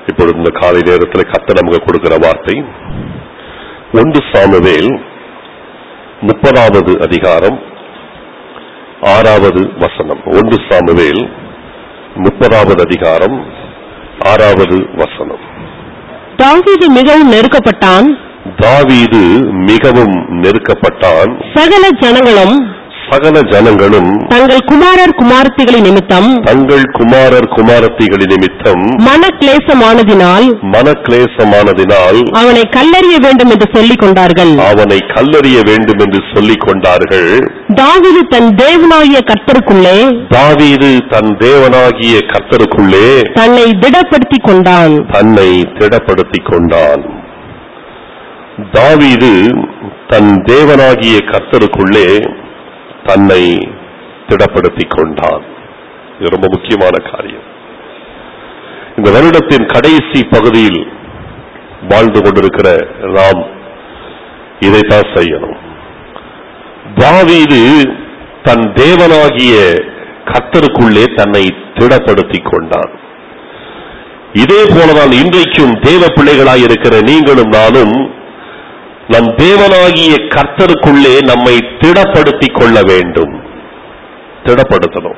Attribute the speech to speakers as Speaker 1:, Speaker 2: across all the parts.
Speaker 1: இப்பொழுது இந்த காலை நேரத்தில் கத்த நமக்கு கொடுக்கிற வார்த்தை ஒன்று சாமுவேல் முப்பதாவது அதிகாரம் ஆறாவது வசனம் ஒன்று சாமுவேல் முப்பதாவது அதிகாரம் ஆறாவது வசனம்
Speaker 2: தாவீது மிகவும் நெருக்கப்பட்டான்
Speaker 1: தாவீது மிகவும் நெருக்கப்பட்டான்
Speaker 2: சகல ஜனங்களும்
Speaker 1: சகல ஜனங்களும்
Speaker 2: தங்கள் குமாரர் குமாரத்திகளின் நிமித்தம்
Speaker 1: தங்கள் குமாரர் குமாரத்திகளின் நிமித்தம்
Speaker 2: மனக்லேசமானதினால்
Speaker 1: மனக்லேசமானதினால்
Speaker 2: அவனை கல்லறிய வேண்டும் என்று சொல்லிக் கொண்டார்கள்
Speaker 1: அவனை கல்லறிய வேண்டும் என்று சொல்லிக் கொண்டார்கள்
Speaker 2: தாவீது தன் தேவனாகிய கர்த்தருக்குள்ளே
Speaker 1: தாவீது தன் தேவனாகிய கர்த்தருக்குள்ளே
Speaker 2: தன்னை திடப்படுத்திக் கொண்டான்
Speaker 1: தன்னை திடப்படுத்திக் கொண்டான் தாவீது தன் தேவனாகிய கர்த்தருக்குள்ளே தன்னை திடப்படுத்திக் கொண்டான் இது ரொம்ப முக்கியமான காரியம் இந்த வருடத்தின் கடைசி பகுதியில் வாழ்ந்து கொண்டிருக்கிற நாம் இதைத்தான் செய்யணும் தாவீது தன் தேவனாகிய கர்த்தருக்குள்ளே தன்னை திடப்படுத்திக் கொண்டான் இதே போலதான் இன்றைக்கும் தேவ பிள்ளைகளாய் இருக்கிற நீங்களும் நானும் நம் தேவனாகிய கர்த்தருக்குள்ளே நம்மை திடப்படுத்திக் கொள்ள வேண்டும் திடப்படுத்தணும்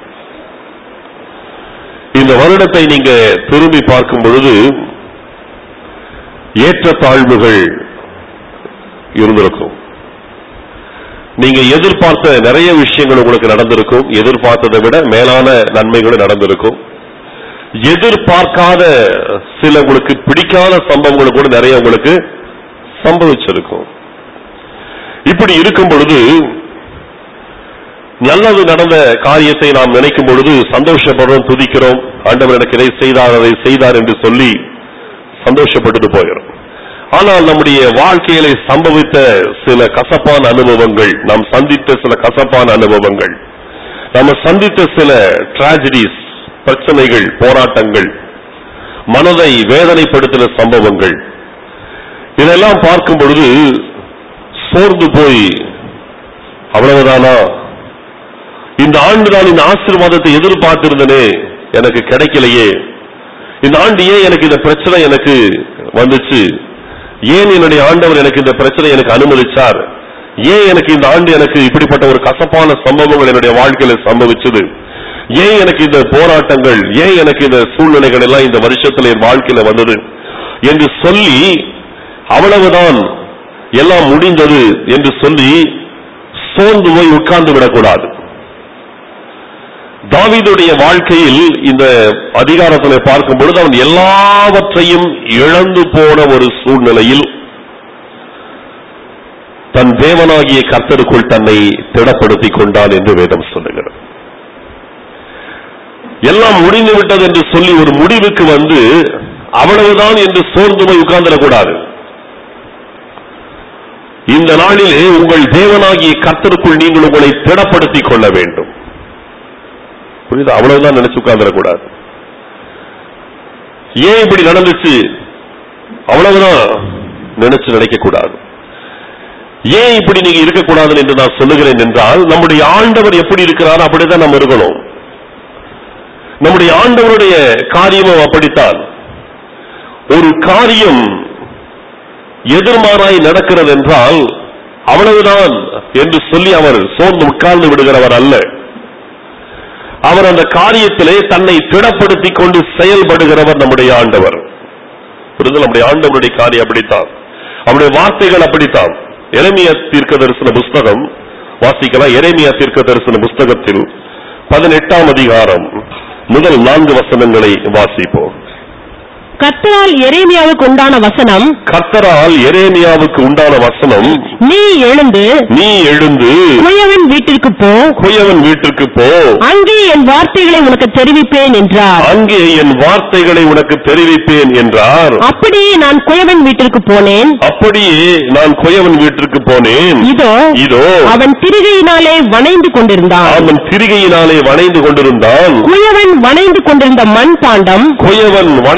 Speaker 1: இந்த வருடத்தை நீங்க திரும்பி பார்க்கும் பொழுது ஏற்றத்தாழ்வுகள் இருந்திருக்கும் நீங்க எதிர்பார்த்த நிறைய விஷயங்கள் உங்களுக்கு நடந்திருக்கும் எதிர்பார்த்ததை விட மேலான நன்மைகளும் நடந்திருக்கும் எதிர்பார்க்காத சில உங்களுக்கு பிடிக்காத சம்பவங்கள் கூட நிறைய உங்களுக்கு சம்பவிச்சிருக்கும் இப்படி இருக்கும் பொழுது நல்லது நடந்த காரியத்தை நாம் நினைக்கும் பொழுது சந்தோஷப்படுறோம் துதிக்கிறோம் ஆண்டவர் எனக்கு இதை செய்தார் அதை செய்தார் என்று சொல்லி சந்தோஷப்பட்டுட்டு போயிடும் ஆனால் நம்முடைய வாழ்க்கையில சம்பவித்த சில கசப்பான அனுபவங்கள் நாம் சந்தித்த சில கசப்பான அனுபவங்கள் நம்ம சந்தித்த சில டிராஜடிஸ் பிரச்சனைகள் போராட்டங்கள் மனதை வேதனைப்படுத்தின சம்பவங்கள் இதெல்லாம் பார்க்கும் பொழுது சோர்ந்து போய் அவ்வளவுதானா இந்த ஆண்டு நான் இந்த ஆசீர்வாதத்தை எதிர்பார்த்திருந்தனே எனக்கு கிடைக்கலையே இந்த ஆண்டு ஏன் எனக்கு இந்த பிரச்சனை எனக்கு வந்துச்சு ஏன் என்னுடைய ஆண்டவர் எனக்கு இந்த பிரச்சனை எனக்கு அனுமதிச்சார் ஏன் எனக்கு இந்த ஆண்டு எனக்கு இப்படிப்பட்ட ஒரு கசப்பான சம்பவங்கள் என்னுடைய வாழ்க்கையில சம்பவிச்சது ஏன் எனக்கு இந்த போராட்டங்கள் ஏன் எனக்கு இந்த சூழ்நிலைகள் எல்லாம் இந்த வருஷத்துல என் வாழ்க்கையில வந்தது என்று சொல்லி அவ்வளவுதான் எல்லாம் முடிந்தது என்று சொல்லி சோர்ந்து போய் உட்கார்ந்து விடக்கூடாது தாவீதுடைய வாழ்க்கையில் இந்த அதிகாரத்தில் பார்க்கும் பொழுது அவன் எல்லாவற்றையும் இழந்து போன ஒரு சூழ்நிலையில் தன் தேவனாகிய கர்த்தருக்குள் தன்னை திடப்படுத்திக் கொண்டான் என்று வேதம் சொல்லுகிறது எல்லாம் முடிந்து விட்டது என்று சொல்லி ஒரு முடிவுக்கு வந்து அவ்வளவுதான் என்று சோர்ந்து போய் உட்கார்ந்துடக்கூடாது இந்த நாளிலே உங்கள் தேவனாகிய கர்த்தருக்குள் நீங்கள் உங்களை திடப்படுத்திக் கொள்ள வேண்டும் புரியுதா அவ்வளவுதான் நினைச்சு உட்கார்ந்துடக்கூடாது ஏன் இப்படி நடந்துச்சு அவ்வளவுதான் நினைச்சு நினைக்க கூடாது ஏன் இப்படி நீங்க இருக்கக்கூடாது என்று நான் சொல்லுகிறேன் என்றால் நம்முடைய ஆண்டவர் எப்படி இருக்கிறார் அப்படிதான் நம்ம இருக்கணும் நம்முடைய ஆண்டவருடைய காரியமும் அப்படித்தான் ஒரு காரியம் எதிர்மாறாய் நடக்கிறது என்றால் அவ்வளவுதான் என்று சொல்லி அவர் சோர்ந்து உட்கார்ந்து விடுகிறவர் அல்ல அவர் அந்த காரியத்திலே தன்னை திடப்படுத்திக் கொண்டு செயல்படுகிறவர் நம்முடைய ஆண்டவர் புரிதல் நம்முடைய ஆண்டவருடைய காரியம் அப்படித்தான் அவருடைய வார்த்தைகள் அப்படித்தான் எரேமியா தீர்க்க தரிசன புஸ்தகம் வாசிக்கலாம் எரேமியா தீர்க்க தரிசன புஸ்தகத்தில் பதினெட்டாம் அதிகாரம் முதல் நான்கு வசனங்களை வாசிப்போம்
Speaker 2: கர்த்தரால் எரேமியாவுக்கு உண்டான வசனம்
Speaker 1: கர்த்தரால் எரேமியாவுக்கு உண்டான வசனம்
Speaker 2: நீ எழுந்து
Speaker 1: நீ எழுந்து
Speaker 2: குயவன் வீட்டிற்கு போ
Speaker 1: குயவன் வீட்டிற்கு போ
Speaker 2: அங்கே என் வார்த்தைகளை உனக்கு தெரிவிப்பேன் என்றார்
Speaker 1: அங்கே என் வார்த்தைகளை உனக்கு தெரிவிப்பேன் என்றார்
Speaker 2: அப்படியே நான் குயவன் வீட்டிற்கு போனேன்
Speaker 1: அப்படியே நான் குயவன் வீட்டிற்கு போனேன்
Speaker 2: இதோ
Speaker 1: இதோ
Speaker 2: அவன் திரிகையினாலே வணைந்து கொண்டிருந்தான்
Speaker 1: அவன் திரிகையினாலே வணைந்து கொண்டிருந்தான்
Speaker 2: குயவன் வணைந்து கொண்டிருந்த மண் பாண்டம்
Speaker 1: குயவன் வணைந்து கொண்டிருந்த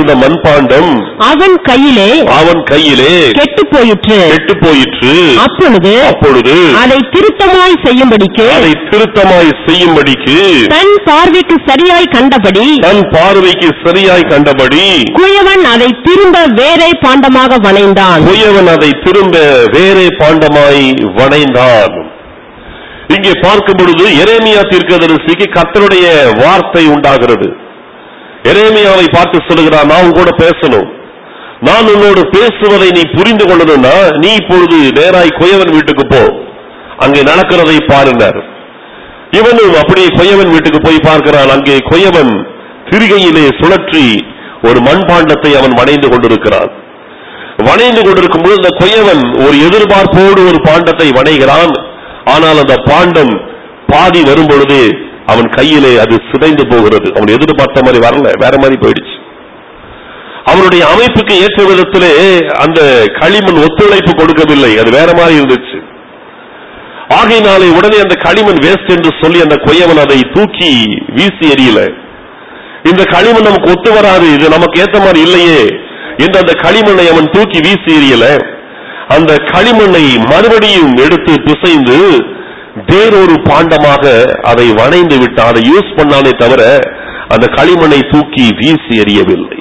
Speaker 1: இருந்த மண்பாண்டம்
Speaker 2: அவன் கையிலே
Speaker 1: அவன் கையிலே
Speaker 2: கெட்டுப் போயிற்று
Speaker 1: கெட்டு போயிற்று
Speaker 2: அப்பொழுது
Speaker 1: அப்பொழுது
Speaker 2: அதை திருத்தமாய் செய்யும்படிக்கு
Speaker 1: அதை திருத்தமாய் செய்யும்படிக்கு
Speaker 2: தன் பார்வைக்கு சரியாய் கண்டபடி
Speaker 1: தன் பார்வைக்கு சரியாய் கண்டபடி
Speaker 2: குயவன் அதை திரும்ப வேறே பாண்டமாக வணைந்தான்
Speaker 1: குயவன் அதை திரும்ப வேறே பாண்டமாய் வணைந்தான் இங்கே பார்க்கும் பொழுது எரேமியா தீர்க்கதரிசிக்கு கர்த்தருடைய வார்த்தை உண்டாகிறது எரேமியாவை பார்த்து சொல்லுகிறார் நான் உன் கூட பேசணும் நான் உன்னோடு பேசுவதை நீ புரிந்து கொள்ளணும்னா நீ இப்பொழுது நேராய் குயவன் வீட்டுக்கு போ அங்கே நடக்கிறதை பாருங்கள் இவனும் அப்படியே குயவன் வீட்டுக்கு போய் பார்க்கிறான் அங்கே குயவன் திருகையிலே சுழற்றி ஒரு மண்பாண்டத்தை அவன் வணைந்து கொண்டிருக்கிறான் வணைந்து கொண்டிருக்கும் பொழுது அந்த குயவன் ஒரு எதிர்பார்ப்போடு ஒரு பாண்டத்தை வணைகிறான் ஆனால் அந்த பாண்டம் பாதி வரும் பொழுது அவன் கையிலே அது சிதைந்து போகிறது அவன் எதிர்பார்த்த மாதிரி வரல வேற மாதிரி போயிடுச்சு அவனுடைய அமைப்புக்கு ஏற்ற விதத்திலே அந்த களிமண் ஒத்துழைப்பு கொடுக்கவில்லை அது வேற மாதிரி இருந்துச்சு ஆகையினாலே உடனே அந்த களிமண் வேஸ்ட் என்று சொல்லி அந்த கொய்யவன் அதை தூக்கி வீசி எறியல இந்த களிமண் நமக்கு ஒத்து வராது இது நமக்கு ஏத்த மாதிரி இல்லையே என்று அந்த களிமண்ணை அவன் தூக்கி வீசி எறியல அந்த களிமண்ணை மறுபடியும் எடுத்து பிசைந்து வேறொரு பாண்டமாக அதை வணைந்து விட்டான் அதை யூஸ் பண்ணானே தவிர அந்த களிமண்ணை தூக்கி வீசி எறியவில்லை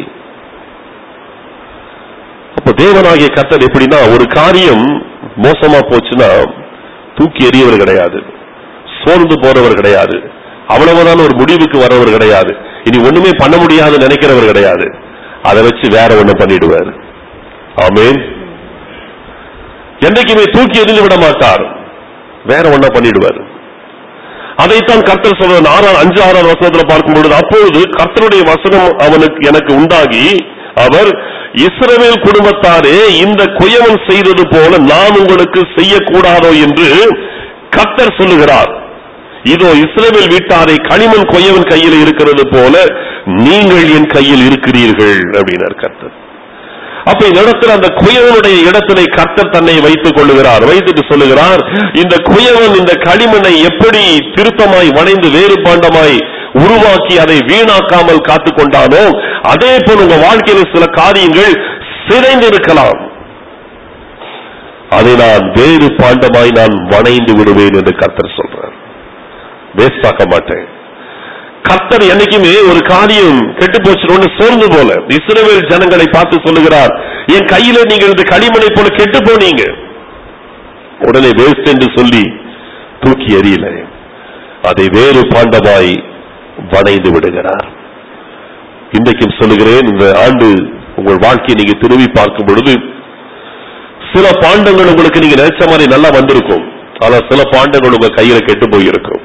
Speaker 1: அப்ப தேவனாகிய கத்தர் எப்படின்னா ஒரு காரியம் மோசமா போச்சுன்னா தூக்கி எறியவர் கிடையாது சோர்ந்து போறவர் கிடையாது அவ்வளவுதான் ஒரு முடிவுக்கு வரவர் கிடையாது இனி ஒண்ணுமே பண்ண முடியாது நினைக்கிறவர் கிடையாது அதை வச்சு வேற ஒண்ணு பண்ணிடுவார் ஆமென் என்றைக்குமே தூக்கி எறிந்து விட மாட்டார் வேற ஒண்ண பண்ணிடுவார் அதைத்தான் கர்த்தர் சொல்ற ஆறாம் அஞ்சு ஆறாம் வசனத்துல பார்க்கும் பொழுது அப்பொழுது கர்த்தருடைய வசனம் அவனுக்கு எனக்கு உண்டாகி அவர் இஸ்ரவேல் குடும்பத்தாரே இந்த குயவன் செய்தது போல நான் உங்களுக்கு செய்யக்கூடாதோ என்று கர்த்தர் சொல்லுகிறார் இதோ இஸ்ரவேல் வீட்டாரை களிமண் கொய்யவன் கையில் இருக்கிறது போல நீங்கள் என் கையில் இருக்கிறீர்கள் அப்படின்னார் கர்த்தர் அப்ப இந்த இடத்துல அந்த குயவனுடைய இடத்திலே கர்த்தர் தன்னை வைத்துக் கொள்ளுகிறார் வைத்துட்டு சொல்லுகிறார் இந்த குயவன் இந்த களிமண்ணை எப்படி திருத்தமாய் வணைந்து வேறு பாண்டமாய் உருவாக்கி அதை வீணாக்காமல் காத்துக் கொண்டானோ அதே போல் உங்க வாழ்க்கையில் சில காரியங்கள் சிதைந்து இருக்கலாம் அதை நான் வேறு பாண்டமாய் நான் வணைந்து விடுவேன் என்று கர்த்தர் சொல்றார் வேஸ்ட் ஆக்க மாட்டேன் கர்த்தர் என்னைக்குமே ஒரு காரியம் கெட்டு போச்சு சோர்ந்து போல இஸ்ரவேல் ஜனங்களை பார்த்து சொல்லுகிறார் என் கையில நீங்கள் இந்த களிமணை போல கெட்டு போனீங்க உடனே வேஸ்ட் என்று சொல்லி தூக்கி எறியல அதை வேறு பாண்டமாய் வணைந்து விடுகிறார் இன்றைக்கும் சொல்லுகிறேன் இந்த ஆண்டு உங்கள் வாழ்க்கையை நீங்க திரும்பி பார்க்கும் பொழுது சில பாண்டங்கள் உங்களுக்கு நீங்க நினைச்ச மாதிரி நல்லா வந்திருக்கும் ஆனா சில பாண்டங்கள் உங்க கையில கெட்டு போயிருக்கும்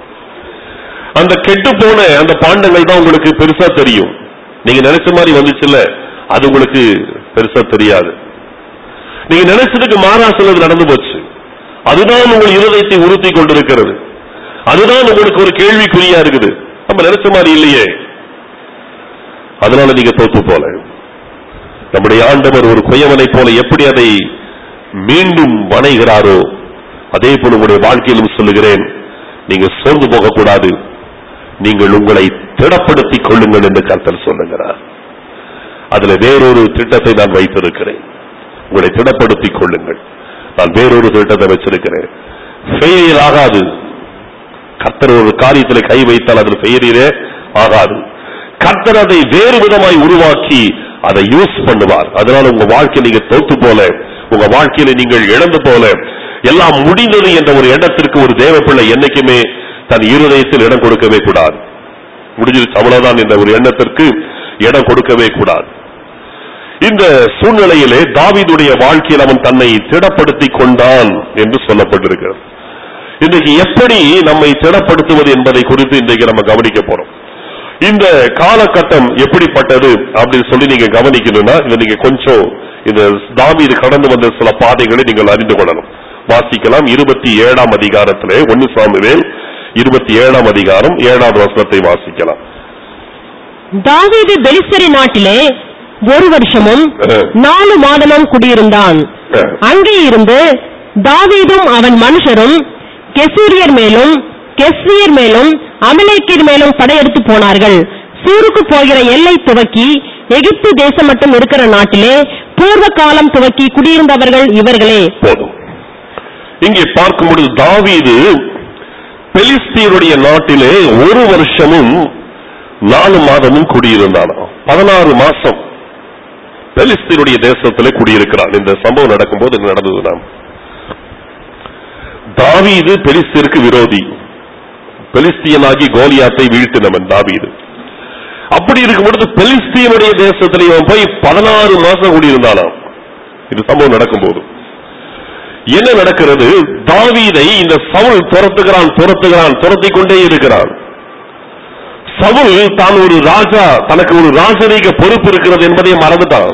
Speaker 1: அந்த கெட்டு போன அந்த பாண்டங்கள் தான் உங்களுக்கு பெருசா தெரியும் நீங்க நினைச்ச மாதிரி வந்துச்சுல்ல அது உங்களுக்கு பெருசா தெரியாது நீங்க நினைச்சதுக்கு மாறா சிலது நடந்து போச்சு அதுதான் உங்கள் இருதயத்தை உறுத்தி கொண்டிருக்கிறது அதுதான் உங்களுக்கு ஒரு கேள்விக்குறியா இருக்குது நம்ம நினைச்ச மாதிரி இல்லையே அதனால நீங்க தோத்து போல நம்முடைய ஆண்டவர் ஒரு குயவனை போல எப்படி அதை மீண்டும் வணைகிறாரோ அதே போல உங்களுடைய வாழ்க்கையிலும் சொல்லுகிறேன் நீங்க சோர்ந்து போகக்கூடாது நீங்கள் உங்களை திடப்படுத்திக் கொள்ளுங்கள் என்று கர்த்தர் சொல்லுகிறார் அதுல வேறொரு திட்டத்தை நான் வைத்திருக்கிறேன் உங்களை திடப்படுத்திக் கொள்ளுங்கள் நான் வேறொரு திட்டத்தை வச்சிருக்கிறேன் ஃபெயிலியர் ஆகாது கர்த்தர் ஒரு காரியத்தில் கை வைத்தால் அதில் ஃபெயிலியரே ஆகாது கர்த்தர் அதை வேறு விதமாய் உருவாக்கி அதை யூஸ் பண்ணுவார் அதனால உங்க வாழ்க்கை நீங்க தோத்து போல உங்க வாழ்க்கையில நீங்கள் இழந்து போல எல்லாம் முடிந்தது என்ற ஒரு எண்ணத்திற்கு ஒரு தேவ பிள்ளை என்னைக்குமே தன் இருதயத்தில் இடம் கொடுக்கவே கூடாது முடிஞ்சிருச்சு அவ்வளவுதான் என்ற ஒரு எண்ணத்திற்கு இடம் கொடுக்கவே கூடாது இந்த சூழ்நிலையிலே தாவீதுடைய வாழ்க்கையில் அவன் தன்னை திடப்படுத்திக் கொண்டான் என்று சொல்லப்பட்டிருக்கிறது இன்றைக்கு எப்படி நம்மை திடப்படுத்துவது என்பதை குறித்து இன்றைக்கு நம்ம கவனிக்க போறோம் இந்த காலகட்டம் எப்படிப்பட்டது அப்படின்னு சொல்லி நீங்க கவனிக்கணும்னா இதை நீங்க கொஞ்சம் இந்த தாவீது கடந்து வந்த சில பாதைகளை நீங்கள் அறிந்து கொள்ளணும் வாசிக்கலாம் இருபத்தி ஏழாம் அதிகாரத்திலே ஒன்னு சாமுவேல் இருபத்தி ஏழாம் அதிகாரம் ஏழாவது வசனத்தை வாசிக்கலாம்
Speaker 2: தாவீது பெலிஸ்தரி நாட்டிலே ஒரு வருஷமும்
Speaker 1: அஹ்.
Speaker 2: நாலு மாதமும் குடியிருந்தான்
Speaker 1: அஹ்.
Speaker 2: அங்கே இருந்து தாவீதும் அவன் மனுஷரும் கெசூரியர் மேலும் கெஸ்ரியர் மேலும் அமலேக்கியர் மேலும் படையெடுத்து போனார்கள் சூருக்கு போகிற எல்லை துவக்கி எகிப்து தேசம் மட்டும் இருக்கிற நாட்டிலே பூர்வ காலம் துவக்கி குடியிருந்தவர்கள் இவர்களே
Speaker 1: போதும் இங்கே பார்க்கும் பொழுது தாவீது பெலிஸ்தீனுடைய நாட்டிலே ஒரு வருஷமும் நாலு மாதமும் குடியிருந்தானாம் பதினாறு மாசம் பெலிஸ்தீனுடைய தேசத்திலே குடியிருக்கிறான் இந்த சம்பவம் நடக்கும்போது இது நடந்ததுதான் தாவீது பெலிஸ்தீருக்கு விரோதி பெலிஸ்தியனாகி கோலியாத்தை வீழ்த்தினவன் தாவீது அப்படி இருக்கும் பொழுது பெலிஸ்தீனுடைய தேசத்திலே இவன் போய் பதினாறு மாசம் குடியிருந்தானாம் இது சம்பவம் நடக்கும்போது என்ன நடக்கிறது தாவீதை இந்த சவுல் துரத்துகிறான் துரத்துகிறான் துரத்திக் கொண்டே இருக்கிறான் சவுல் தான் ஒரு ராஜா தனக்கு ஒரு ராஜரீக பொறுப்பு இருக்கிறது என்பதை மறந்துட்டான்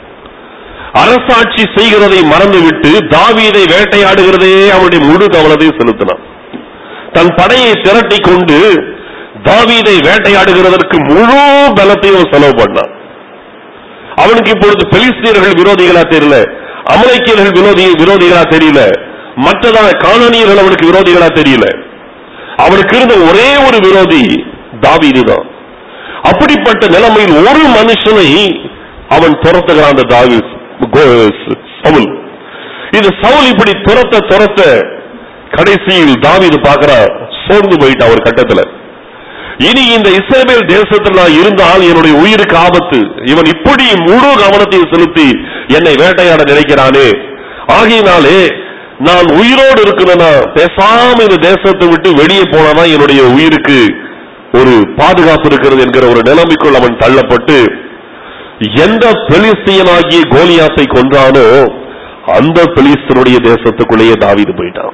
Speaker 1: அரசாட்சி செய்கிறதை மறந்துவிட்டு தாவீதை வேட்டையாடுகிறதே அவனுடைய முழு கவனத்தையும் செலுத்தினான் தன் படையை திரட்டிக் கொண்டு தாவீதை வேட்டையாடுகிறதற்கு முழு பலத்தையும் செலவு பண்ணான் அவனுக்கு இப்பொழுது பெலிஸ்தீனர்கள் விரோதிகளா தெரியல அமலைக்கியர்கள் விரோதி விரோதிகளா தெரியல மற்றதான காணனியர்கள் அவனுக்கு விரோதிகளா தெரியல அவனுக்கு இருந்த ஒரே ஒரு விரோதி தாவீது தான் அப்படிப்பட்ட நிலைமையில் ஒரு மனுஷனை அவன் துரத்துகிறான் அந்த தாவி சவுல் இது சவுல் இப்படி துரத்த துரத்த கடைசியில் தாவீது பார்க்கிறார் சோர்ந்து போயிட்டான் ஒரு கட்டத்துல இனி இந்த இஸ்ரவேல் தேசத்தில் நான் இருந்தால் என்னுடைய உயிருக்கு ஆபத்து இவன் இப்படி முழு கவனத்தையும் செலுத்தி என்னை வேட்டையாட நினைக்கிறானே ஆகையினாலே நான் உயிரோடு இருக்கணும்னா பேசாம இந்த தேசத்தை விட்டு வெளியே போனாதான் என்னுடைய உயிருக்கு ஒரு பாதுகாப்பு இருக்கிறது என்கிற ஒரு நிலைமைக்குள் அவன் தள்ளப்பட்டு எந்த பெலிஸ்தியனாகிய கோலியாத்தை கொன்றானோ அந்த பெலிஸ்தனுடைய தேசத்துக்குள்ளேயே தாவீது போயிட்டான்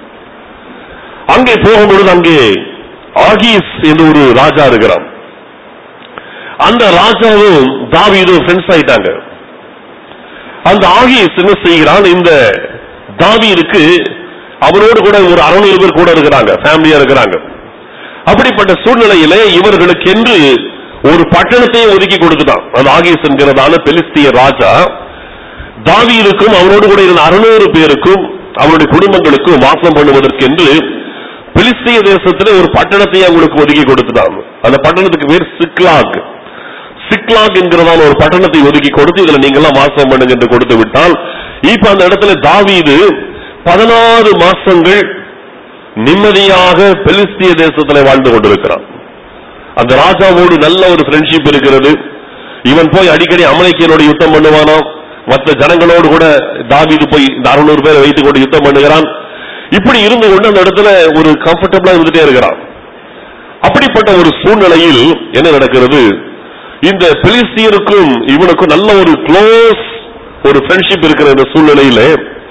Speaker 1: அங்கே போகும்பொழுது அங்கே ஆகீஸ் என்று ஒரு ராஜா இருக்கிறான் அந்த ராஜாவும் தாவீதும் ஃப்ரெண்ட்ஸ் ஆயிட்டாங்க அந்த ஆகீஸ் என்ன செய்கிறான் இந்த தாவீதுக்கு அவரோடு கூட ஒரு அறுநூறு பேர் கூட இருக்கிறாங்க ஃபேமிலியா இருக்கிறாங்க அப்படிப்பட்ட சூழ்நிலையிலே இவர்களுக்கு என்று ஒரு பட்டணத்தையே ஒதுக்கி கொடுத்துட்டான் அந்த ஆகீஸ் என்கிறதான பெலிஸ்திய ராஜா தாவீதுக்கும் அவனோடு கூட இருந்த அறுநூறு பேருக்கும் அவருடைய குடும்பங்களுக்கும் வாசம் பண்ணுவதற்கென்று பெலிஸ்திய தேசத்திலே ஒரு பட்டணத்தையே அவங்களுக்கு ஒதுக்கி கொடுத்துட்டான் அந்த பட்டணத்துக்கு பேர் சிக்லாக் சிக்லாக் என்கிறதான ஒரு பட்டணத்தை ஒதுக்கி கொடுத்து இதுல நீங்க எல்லாம் வாசம் பண்ணுங்க என்று கொடுத்து விட்டால் இப்ப அந்த இடத்துல தாவீது பதினாறு மாசங்கள் நிம்மதியாக பெலிஸ்திய தேசத்துல வாழ்ந்து கொண்டிருக்கிறான் அந்த ராஜாவோடு நல்ல ஒரு ஃப்ரெண்ட்ஷிப் இருக்கிறது இவன் போய் அடிக்கடி அமலைக்கியனோட யுத்தம் பண்ணுவானாம் மற்ற ஜனங்களோடு கூட தாவீது போய் இந்த அறுநூறு பேரை வைத்துக் கொண்டு யுத்தம் பண்ணுகிறான் இப்படி இருந்து கொண்டு அந்த இடத்துல ஒரு கம்ஃபர்டபுளா இருந்துட்டே இருக்கிறான் அப்படிப்பட்ட ஒரு சூழ்நிலையில் என்ன நடக்கிறது இந்த பெலிஸ்தியருக்கும் இவனுக்கும் நல்ல ஒரு க்ளோஸ் ஒரு ஃப்ரெண்ட்ஷிப் இருக்கிற இந்த சூழ்நிலையில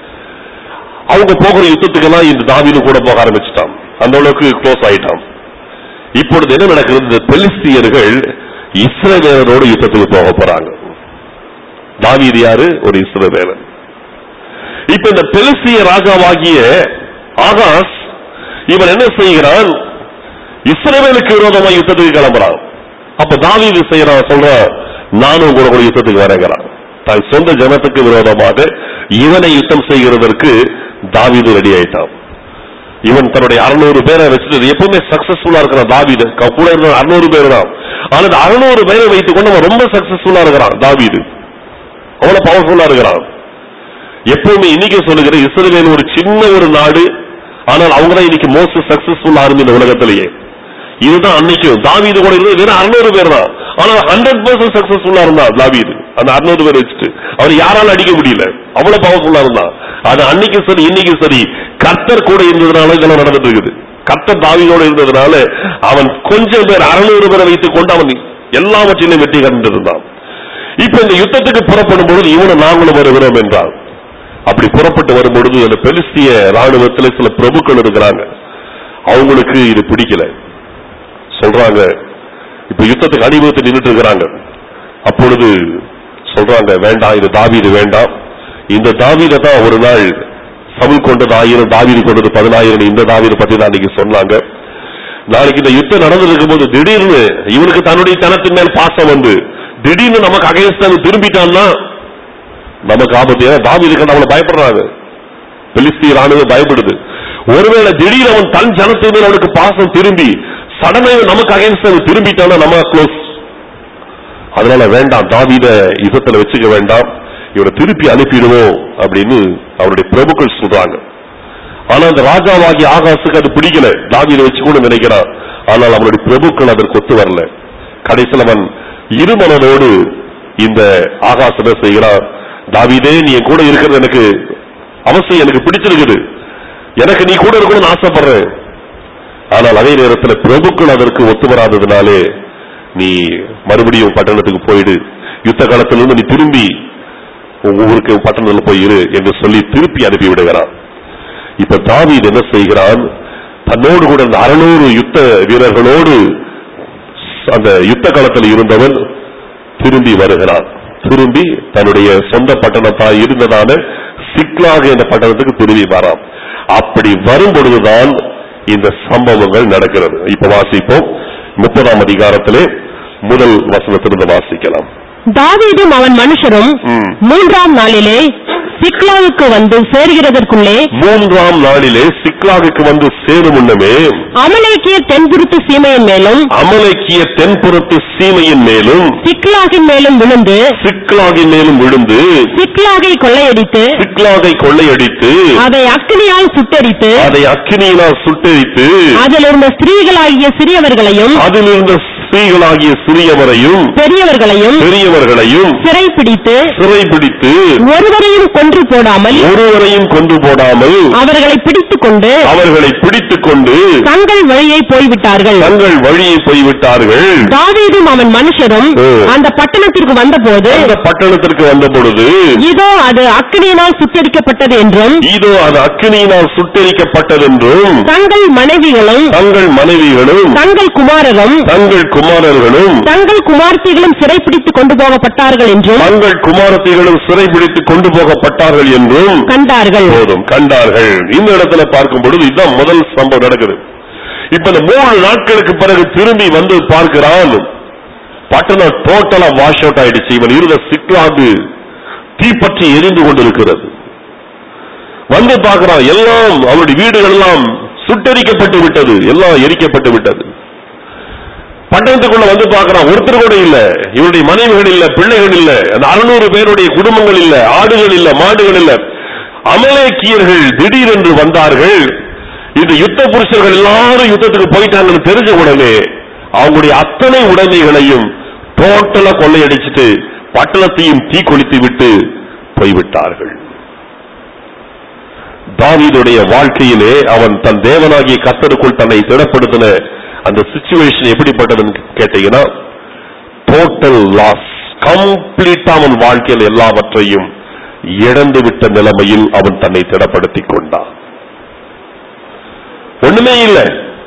Speaker 1: அவங்க போகிற யுத்தத்துக்கெல்லாம் இந்த தாவீது கூட போக ஆரம்பிச்சிட்டான் அந்த அளவுக்கு க்ளோஸ் ஆயிட்டான் இப்பொழுது என்ன நடக்கிறது இந்த பெலிஸ்தியர்கள் இஸ்ரவேலரோடு யுத்தத்துக்கு போக போறாங்க தாவீது யாரு ஒரு இஸ்ரவேலன் இப்ப இந்த பெலிஸ்திய ராஜாவாகிய ஆகாஸ் இவன் என்ன செய்கிறான் இஸ்ரவேலுக்கு விரோதமா யுத்தத்துக்கு கிளம்புறான் அப்ப தாவீது செய்யறான் சொல்றான் நானும் கூட கூட யுத்தத்துக்கு வரேங்கிறான் தன் சொந்த ஜனத்துக்கு விரோதமாக இவனை யுத்தம் செய்கிறதற்கு தாவீது ரெடி ஆயிட்டான் இவன் தன்னுடைய அறுநூறு பேரை வச்சுட்டு எப்பவுமே சக்சஸ்ஃபுல்லா இருக்கிறான் தாவீது க- கூட இருந்த அறுநூறு பேர் தான் ஆனா அந்த அறுநூறு பேரை வைத்துக் கொண்டு அவன் ரொம்ப சக்சஸ்ஃபுல்லா இருக்கிறான் தாவீது அவ்வளவு பவர்ஃபுல்லா இருக்கிறான் எப்பவுமே இன்னைக்கு சொல்லுகிற இஸ்ரேல் ஒரு சின்ன ஒரு நாடு ஆனால் அவங்க தான் இன்னைக்கு மோஸ்ட் சக்சஸ்ஃபுல் ஆர்மி இந்த உலகத்திலேயே இதுதான் அன்னைக்கும் தாவீது கூட இருந்தது வெறும் அறுநூறு பேர் தான் ஆனா ஹண்ட்ரட் பர்சன்ட் சக்சஸ்ஃபுல்லா இருந்தான் தாவீது அந்த அறுநூறு பேர் வச்சுட்டு அவர் யாரால அடிக்க முடியல அவ்வளவு பவர்ஃபுல்லா இருந்தான் அது அன்னைக்கு சரி இன்னைக்கு சரி கர்த்தர் கூட இருந்ததுனால இதெல்லாம் நடந்துட்டு இருக்குது கர்த்தர் தாவீதோட இருந்ததுனால அவன் கொஞ்சம் பேர் அறுநூறு பேரை வைத்துக் கொண்டு அவன் எல்லாவற்றிலும் வெற்றி கண்டிருந்தான் இப்ப இந்த யுத்தத்துக்கு புறப்படும் பொழுது இவனும் நாங்களும் வருகிறோம் என்றான் அப்படி புறப்பட்டு வரும்பொழுது அந்த பெலிஸ்திய ராணுவத்தில் சில பிரபுக்கள் இருக்கிறாங்க அவங்களுக்கு இது பிடிக்கல சொல்றாங்க இப்ப யுத்தத்துக்கு அணிவகுத்து நின்றுட்டு இருக்கிறாங்க அப்பொழுது சொல்றாங்க வேண்டாம் இது தாவீது வேண்டாம் இந்த தாவீதை தான் ஒரு நாள் சவுல் கொண்டது ஆயிரம் தாவீது கொண்டது பதினாயிரம் இந்த தாவீதை பத்தி தான் அன்னைக்கு சொன்னாங்க நாளைக்கு இந்த யுத்தம் நடந்திருக்கும் போது திடீர்னு இவனுக்கு தன்னுடைய தனத்தின் மேல் பாசம் வந்து திடீர்னு நமக்கு அகைன்ஸ்ட் அவன் திரும்பிட்டான்னா நமக்கு ஆபத்து ஏன்னா தாவீதுக்கு நம்மள பயப்படுறாங்க பெலிஸ்தீய ராணுவம் பயப்படுது ஒருவேளை திடீர் அவன் தன் ஜனத்தின் மேல் அவனுக்கு பாசம் திரும்பி சடனாக நமக்கு அகைன்ஸ்ட் அவன் திரும்பிட்டானா நம்ம க்ளோஸ் அதனால வேண்டாம் தாவீத யுத்தத்துல வச்சுக்க வேண்டாம் இவரை திருப்பி அனுப்பிடுவோம் அப்படின்னு அவருடைய பிரபுக்கள் சொல்றாங்க ஆனா அந்த ராஜாவாகிய ஆகாசுக்கு அது பிடிக்கல தாவீதை வச்சுக்கணும்னு நினைக்கிறான் ஆனால் அவனுடைய பிரபுக்கள் அதற்கு ஒத்து வரல கடைசியில் அவன் இருமனதோடு இந்த ஆகாசம் என்ன செய்கிறான் தாவீதே நீ என் கூட இருக்கிறது எனக்கு அவசியம் எனக்கு பிடிச்சிருக்குது எனக்கு நீ கூட இருக்கணும்னு ஆசைப்படுறேன் ஆனால் அதே நேரத்தில் பிரபுக்கள் அதற்கு ஒத்து வராததுனாலே நீ மறுபடியும் பட்டணத்துக்கு போயிடு யுத்த காலத்திலிருந்து நீ திரும்பி உங்க ஊருக்கு பட்டணத்துல போய் இரு என்று சொல்லி திருப்பி அனுப்பி விடுகிறான் இப்ப தாவீது என்ன செய்கிறான் தன்னோடு கூட அந்த அறுநூறு யுத்த வீரர்களோடு அந்த யுத்த களத்தில் இருந்தவன் திரும்பி வருகிறான் திரும்பி தன்னுடைய சொந்த பட்டணத்தாய் இருந்ததான சிக்லாக என்ற பட்டணத்துக்கு திரும்பி வரான் அப்படி வரும் பொழுதுதான் இந்த சம்பவங்கள் நடக்கிறது இப்ப வாசிப்போம் முப்பதாம் அதிகாரத்திலே முதல் வசனத்திலிருந்து வாசிக்கலாம்
Speaker 2: தாவீதும் அவன் மனுஷரும்
Speaker 1: ம்.
Speaker 2: மூன்றாம் நாளிலே சிக்லாவுக்கு வந்து சேர்கிறதற்குள்ளே
Speaker 1: மூன்றாம் நாளிலே சிக்லாகுக்கு வந்து சேரும் முன்னமே
Speaker 2: அமலேக்கிய தென்புறத்து சீமையின் மேலும்
Speaker 1: அமலேக்கிய தென்புறத்து சீமையின் மேலும்
Speaker 2: சிக்லாகின் மேலும் விழுந்து
Speaker 1: சிக்லாகின் மேலும் விழுந்து
Speaker 2: சிக்லாகை கொள்ளையடித்து
Speaker 1: சிக்லாகை கொள்ளையடித்து
Speaker 2: அதை அக்கினியால் சுட்டெரித்து
Speaker 1: அதை அக்கினியினால் சுட்டெரித்து
Speaker 2: அதில் இருந்த ஸ்திரீகளாகிய சிறியவர்களையும்
Speaker 1: அதில் இருந்த ஸ்திரீகளாகிய சிறியவரையும்
Speaker 2: பெரியவர்களையும்
Speaker 1: பெரியவர்களையும்
Speaker 2: சிறைப்பிடித்து
Speaker 1: சிறைபிடித்து
Speaker 2: ஒருவரையும் கொன்று போடாமல்
Speaker 1: ஒருவரையும் கொண்டு போடாமல்
Speaker 2: அவர்களை பிடித்துக் கொண்டு
Speaker 1: அவர்களை பிடித்துக் கொண்டு
Speaker 2: தங்கள் வழியை போய்விட்டார்கள்
Speaker 1: தங்கள் வழியை போய்விட்டார்கள்
Speaker 2: தாவீதும் அவன் மனுஷரும்
Speaker 1: ம்.
Speaker 2: அந்த பட்டணத்திற்கு வந்தபோது
Speaker 1: அந்த பட்டணத்திற்கு வந்த பொழுது
Speaker 2: இதோ அது அக்கினியினால் சுட்டெரிக்கப்பட்டது என்றும்
Speaker 1: இதோ அது அக்கினியினால் சுட்டெரிக்கப்பட்டதென்றும்
Speaker 2: தங்கள் மனைவிகளும்
Speaker 1: தங்கள் மனைவிகளும்
Speaker 2: தங்கள் குமாரரும்
Speaker 1: தங்கள் குமாரர்களும்
Speaker 2: தங்கள் குமார்த்திகளும் சிறைப்பிடித்துக் கொண்டு போகப்பட்டார்கள் என்றும்
Speaker 1: தங்கள் குமாரத்திகளும் சிறைபிடித்து கொண்டு போகப்பட்டார்கள் என்றும்
Speaker 2: கண்டார்கள்
Speaker 1: போதும் கண்டார்கள் இந்த இடத்துல பார்க்கும் பொழுது இதுதான் முதல் சம்பவம் நடக்குது இப்ப இந்த மூணு நாட்களுக்கு பிறகு திரும்பி வந்து பார்க்கிறான் பட்டணம் டோட்டலா வாஷ் அவுட் ஆயிடுச்சு இவன் இருந்த சிக்லாந்து தீப்பற்றி எரிந்து கொண்டிருக்கிறது வந்து பார்க்கிறான் எல்லாம் அவருடைய வீடுகள் எல்லாம் சுட்டெரிக்கப்பட்டு விட்டது எல்லாம் எரிக்கப்பட்டு விட்டது பட்டணத்துக்குள்ள வந்து பார்க்கறான் ஒருத்தர் கூட இல்ல இவருடைய மனைவிகள் இல்ல பிள்ளைகள் இல்ல அந்த அறுநூறு பேருடைய குடும்பங்கள் இல்ல ஆடுகள் இல்ல மாடுகள் இல்ல அமலேக்கியர்கள் திடீரென்று வந்தார்கள் இந்த யுத்த புருஷர்கள் எல்லாரும் யுத்தத்துக்கு போயிட்டாங்கன்னு தெரிஞ்ச உடனே அவங்களுடைய அத்தனை உடைமைகளையும் டோட்டலா கொள்ளையடிச்சிட்டு பட்டணத்தையும் தீ கொளுத்தி விட்டு போய்விட்டார்கள் தாவீதுடைய வாழ்க்கையிலே அவன் தன் தேவனாகிய கர்த்தருக்குள் தன்னை திடப்படுத்தின அந்த சுச்சுவேஷன் எப்படிப்பட்டதுன்னு கேட்டீங்கன்னா டோட்டல் லாஸ் கம்ப்ளீட்டா அவன் வாழ்க்கையில் எல்லாவற்றையும் இழந்து விட்ட நிலைமையில் அவன் தன்னை திடப்படுத்திக் கொண்டான் ஒண்ணுமே இல்லை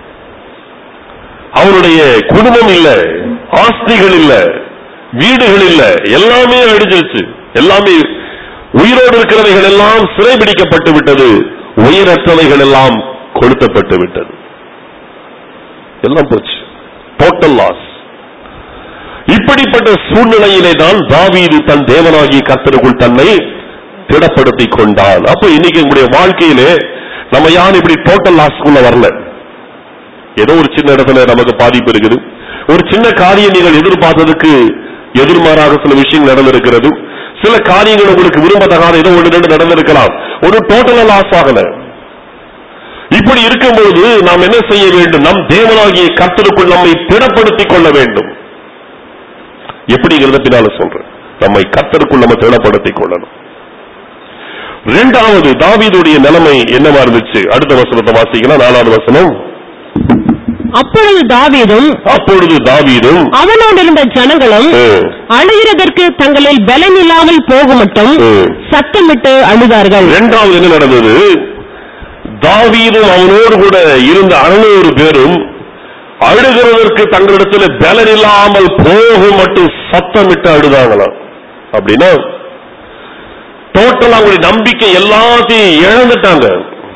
Speaker 1: அவனுடைய குடும்பம் இல்ல ஆஸ்திகள் இல்ல வீடுகள் இல்ல எல்லாமே அடிச்சிருச்சு எல்லாமே உயிரோடு இருக்கிறவைகள் எல்லாம் சிறைபிடிக்கப்பட்டு விட்டது உயிரற்றவைகள் எல்லாம் கொளுத்தப்பட்டு விட்டது எல்லாம் போச்சு டோட்டல் லாஸ் இப்படிப்பட்ட சூழ்நிலையிலே தான் தாவீது தன் தேவனாகிய கர்த்தருக்குள் தன்னை திடப்படுத்திக் கொண்டான் அப்ப இன்னைக்கு நம்முடைய வாழ்க்கையிலே நம்ம யாரும் இப்படி டோட்டல் லாஸ்க்குள்ள வரல ஏதோ ஒரு சின்ன இடத்துல நமக்கு பாதிப்பு இருக்குது ஒரு சின்ன காரியம் நீங்கள் எதிர்பார்த்ததுக்கு எதிர்மாறாக சில விஷயங்கள் நடந்திருக்கிறது சில காரியங்கள் உங்களுக்கு விரும்பத்தகாத ஏதோ ஒன்று ரெண்டு நடந்திருக்கலாம் ஒரு டோட்டலா லாஸ் ஆகல இப்படி இருக்கும்போது நாம் என்ன செய்ய வேண்டும் நம் தேவனாகிய கர்த்தருக்குள் நம்மை திடப்படுத்திக் கொள்ள வேண்டும் எப்படிங்கிறத பின்னால சொல்றேன் நம்மை கர்த்தருக்குள் நம்ம திடப்படுத்திக் கொள்ளணும் இரண்டாவது தாவீதுடைய நிலைமை என்னவா இருந்துச்சு அடுத்த வசனத்தை வாசிக்கலாம் நாலாவது வசனம்
Speaker 2: அப்பொழுது தாவீதும்
Speaker 1: அப்பொழுது தாவீதும்
Speaker 2: அவனோடு இருந்த ஜனங்களும்
Speaker 1: ம்,
Speaker 2: அழுகிறதற்கு தங்களில் பலன் இல்லாமல் போக மட்டும்
Speaker 1: ம்.
Speaker 2: சத்தமிட்டு அழுதார்கள்
Speaker 1: இரண்டாவது என்ன நடந்தது தாவீதும் அவனோடு கூட இருந்த அறுநூறு பேரும் அழுகிறதற்கு தங்களிடத்தில் பலன் இல்லாமல் போக மட்டும் சத்தமிட்டு அழுதாங்களாம் அப்படின்னா டோட்டல் அவங்களுடைய நம்பிக்கை எல்லாத்தையும் இழந்துட்டாங்க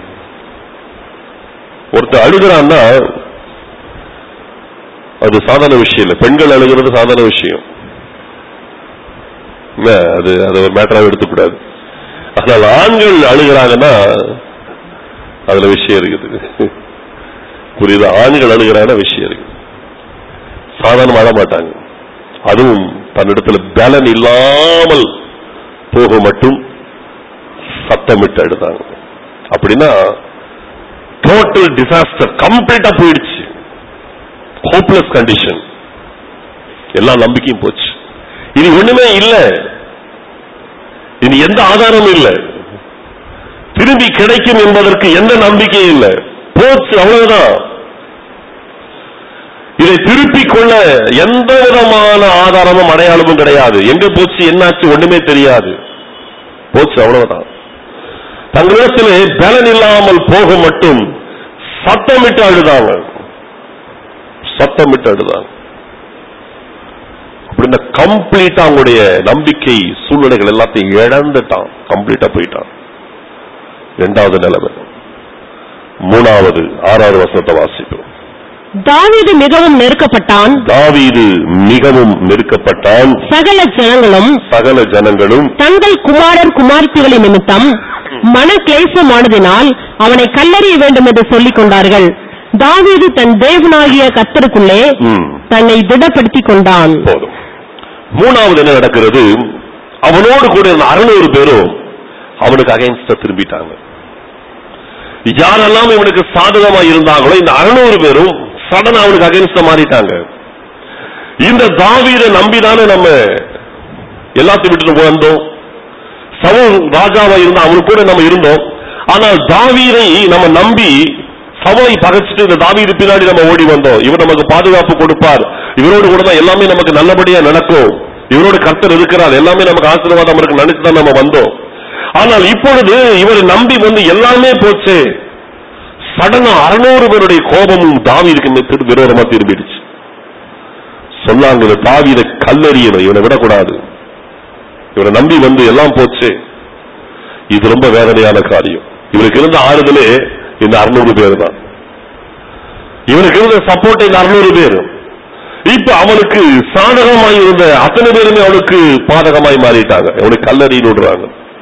Speaker 1: ஒருத்தர் அழுகிறான்னா அது சாதாரண விஷயம் இல்லை பெண்கள் அழுகிறது சாதாரண விஷயம் என்ன, அது அது ஒரு மேட்டராக எடுத்துக்கூடாது ஆனால் ஆண்கள் அழுகிறாங்கன்னா அதுல விஷயம் இருக்குது புரியுதா ஆண்கள் அழுகிறாங்கன்னா விஷயம் இருக்கு சாதாரண அழ மாட்டாங்க அதுவும் தன்னிடத்துல பலன் இல்லாமல் போக மட்டும் சத்தமிட்டு அழுதாங்க அப்படின்னா டோட்டல் டிசாஸ்டர் கம்ப்ளீட்டா போயிடுச்சு ஹோப்லெஸ் கண்டிஷன் எல்லா நம்பிக்கையும் போச்சு இது ஒண்ணுமே இல்ல இது எந்த ஆதாரமும் இல்ல திரும்பி கிடைக்கும் என்பதற்கு எந்த நம்பிக்கையும் இல்ல போச்சு அவ்வளவுதான் இதை திருப்பிக் கொள்ள எந்த விதமான ஆதாரமும் அடையாளமும் கிடையாது எங்க போச்சு என்னாச்சு ஒண்ணுமே தெரியாது போச்சு அவ்வளவுதான் தங்களிடத்திலே பலன் இல்லாமல் போக மட்டும் சத்தமிட்டு அழுதாங்க சத்தமிட்டு அழுதாங்க அப்படின்னா கம்ப்ளீட்டா அவங்களுடைய நம்பிக்கை சூழ்நிலைகள் எல்லாத்தையும் இழந்துட்டான் கம்ப்ளீட்டா போயிட்டான் இரண்டாவது நிலைமை மூணாவது ஆறாவது வசனத்தை வாசிப்போம்
Speaker 2: தாவீது மிகவும் நெருக்கப்பட்டான்
Speaker 1: தாவீது மிகவும் நெருக்கப்பட்டான்
Speaker 2: சகல ஜனங்களும்
Speaker 1: சகல ஜனங்களும்
Speaker 2: தங்கள் குமாரர் குமார்த்திகளின் நிமித்தம் மன கிளேசமானதினால் அவனை கல்லறிய வேண்டும் என்று சொல்லிக் கொண்டார்கள் தாவீது தன் தேவனாகிய கர்த்தருக்குள்ளே
Speaker 1: ம்,
Speaker 2: தன்னை திடப்படுத்திக் கொண்டான்
Speaker 1: போதும் மூணாவது என்ன நடக்கிறது அவனோடு கூட இருந்த அறுநூறு பேரும் அவனுக்கு அகைன்ஸ்டா திரும்பிட்டாங்க யாரெல்லாம் இவனுக்கு சாதகமா இருந்தாங்களோ இந்த அறுநூறு பேரும் சடனா அவனுக்கு அகைன்ஸ்டா மாறிட்டாங்க இந்த தாவீதை நம்பிதானே நம்ம எல்லாத்தையும் விட்டுட்டு வந்தோம் சவுல் ராஜாவா இருந்தா அவனு கூட நம்ம இருந்தோம் ஆனால் தாவீதை நம்ம நம்பி சவுலை பகைச்சிட்டு இந்த தாவீது பின்னாடி நம்ம ஓடி வந்தோம் இவர் நமக்கு பாதுகாப்பு கொடுப்பார் இவரோடு கூட தான் எல்லாமே நமக்கு நல்லபடியா நடக்கும் இவரோடு கர்த்தர் இருக்கிறார் எல்லாமே நமக்கு ஆசீர்வாதம் இருக்கு நினைச்சு தான் நம்ம வந்தோம் ஆனால் இப்பொழுது இவரை நம்பி வந்து எல்லாமே போச்சு சடனா அறுநூறு பேருடைய கோபமும் தாவீதுக்கு மே- திரு- விரோதமா திரும்பிடுச்சு சொன்னாங்க இந்த தாவீதை கல்லறியணும் இவனை விடக்கூடாது இவரை நம்பி வந்து எல்லாம் போச்சு இது ரொம்ப வேதனையான காரியம் இவருக்கு இருந்த ஆறுதலே இந்த அறுநூறு பேர் தான் இவனுக்கு இருந்த சப்போர்ட் இந்த அறுநூறு பேர் இப்ப அவனுக்கு சாதகமாய் இருந்த அத்தனை பேருமே அவனுக்கு பாதகமாய் மாறிட்டாங்க அவனுக்கு கல்லறி விடுறாங்க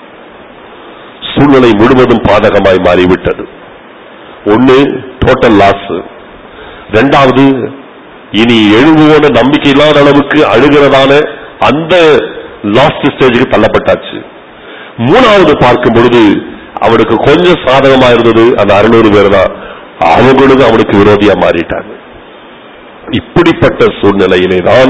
Speaker 1: சூழ்நிலை முழுவதும் பாதகமாய் மாறிவிட்டது ஒண்ணு டோட்டல் லாஸ் ரெண்டாவது இனி எழுவோட நம்பிக்கை இல்லாத அளவுக்கு அழுகிறதான அந்த லாஸ்ட் ஸ்டேஜுக்கு தள்ளப்பட்டாச்சு மூணாவது பார்க்கும் பொழுது அவனுக்கு கொஞ்சம் சாதகமா இருந்தது அந்த அறுநூறு பேர் தான் அவங்களும் அவனுக்கு விரோதியா மாறிட்டாங்க இப்படிப்பட்ட சூழ்நிலையிலே தான்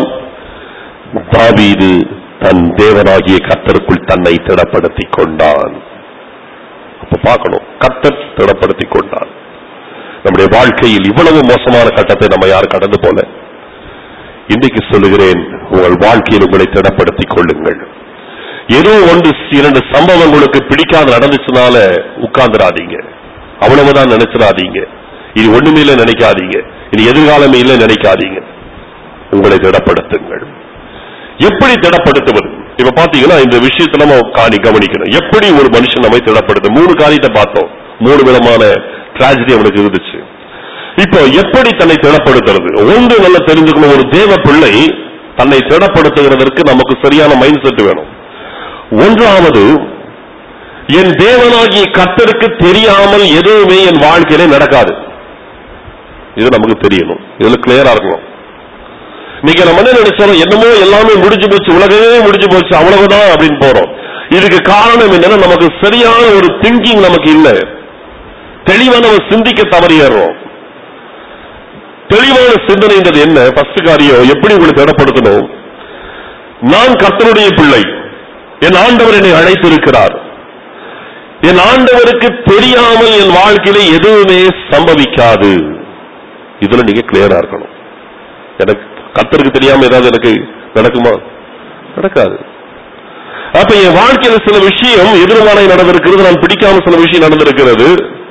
Speaker 1: தாவீது தன் தேவனாகிய கர்த்தருக்குள் தன்னை திடப்படுத்திக் கொண்டான் அப்ப பார்க்கணும் கர்த்தர் திடப்படுத்திக் கொண்டான் நம்முடைய வாழ்க்கையில் இவ்வளவு மோசமான கட்டத்தை நம்ம யாரும் கடந்து போல இன்றைக்கு சொல்லுகிறேன் உங்கள் வாழ்க்கையில் உங்களை திடப்படுத்திக் கொள்ளுங்கள் ஏதோ ஒன்று இரண்டு சம்பவம் உங்களுக்கு பிடிக்காத நடந்துச்சுனால உட்கார்ந்துடாதீங்க அவ்வளவுதான் நினைச்சிடாதீங்க இது ஒண்ணுமே இல்லை நினைக்காதீங்க இது எதிர்காலமே இல்லை நினைக்காதீங்க உங்களை திடப்படுத்துங்கள் எப்படி திடப்படுத்துவது இப்ப பாத்தீங்கன்னா இந்த விஷயத்துல நம்ம காணி கவனிக்கணும் எப்படி ஒரு மனுஷன் நம்மை திடப்படுத்த மூணு காரியத்தை பார்த்தோம் மூணு விதமான டிராஜடி அவனுக்கு இருந்துச்சு இப்போ எப்படி தன்னை திடப்படுத்துறது ஒன்று நல்லா தெரிஞ்சுக்கணும் ஒரு தேவ பிள்ளை தன்னை திடப்படுத்துகிறதற்கு நமக்கு சரியான மைண்ட் செட் வேணும் ஒன்றாவது என் தேவனாகிய கர்த்தருக்கு தெரியாமல் எதுவுமே என் வாழ்க்கையில நடக்காது இது நமக்கு தெரியணும் இதுல கிளியரா இருக்கணும் இன்னைக்கு நம்ம என்ன நினைச்சோம் என்னமோ எல்லாமே முடிஞ்சு போச்சு உலகமே முடிஞ்சு போச்சு அவ்வளவுதான் அப்படின்னு போறோம் இதுக்கு காரணம் என்னன்னா நமக்கு சரியான ஒரு திங்கிங் நமக்கு இல்ல தெளிவா நம்ம சிந்திக்க தவறியறோம் தெளிவான சிந்தனைன்றது என்ன ஃபர்ஸ்ட் காரியம் எப்படி உங்களை திடப்படுத்தணும் நான் கர்த்தருடைய பிள்ளை என் ஆண்டவர் என்னை அழைத்திருக்கிறார் என் ஆண்டவருக்கு தெரியாமல் என் வாழ்க்கையில எதுவுமே சம்பவிக்காது இதுல நீங்க கிளியரா இருக்கணும் எனக்கு கர்த்தருக்கு தெரியாம ஏதாவது எனக்கு நடக்குமா நடக்காது அப்ப என் வாழ்க்கையில சில விஷயம் எதிர்மானை நடந்திருக்கிறது நான் பிடிக்காம சில விஷயம் நடந்திருக்கிறது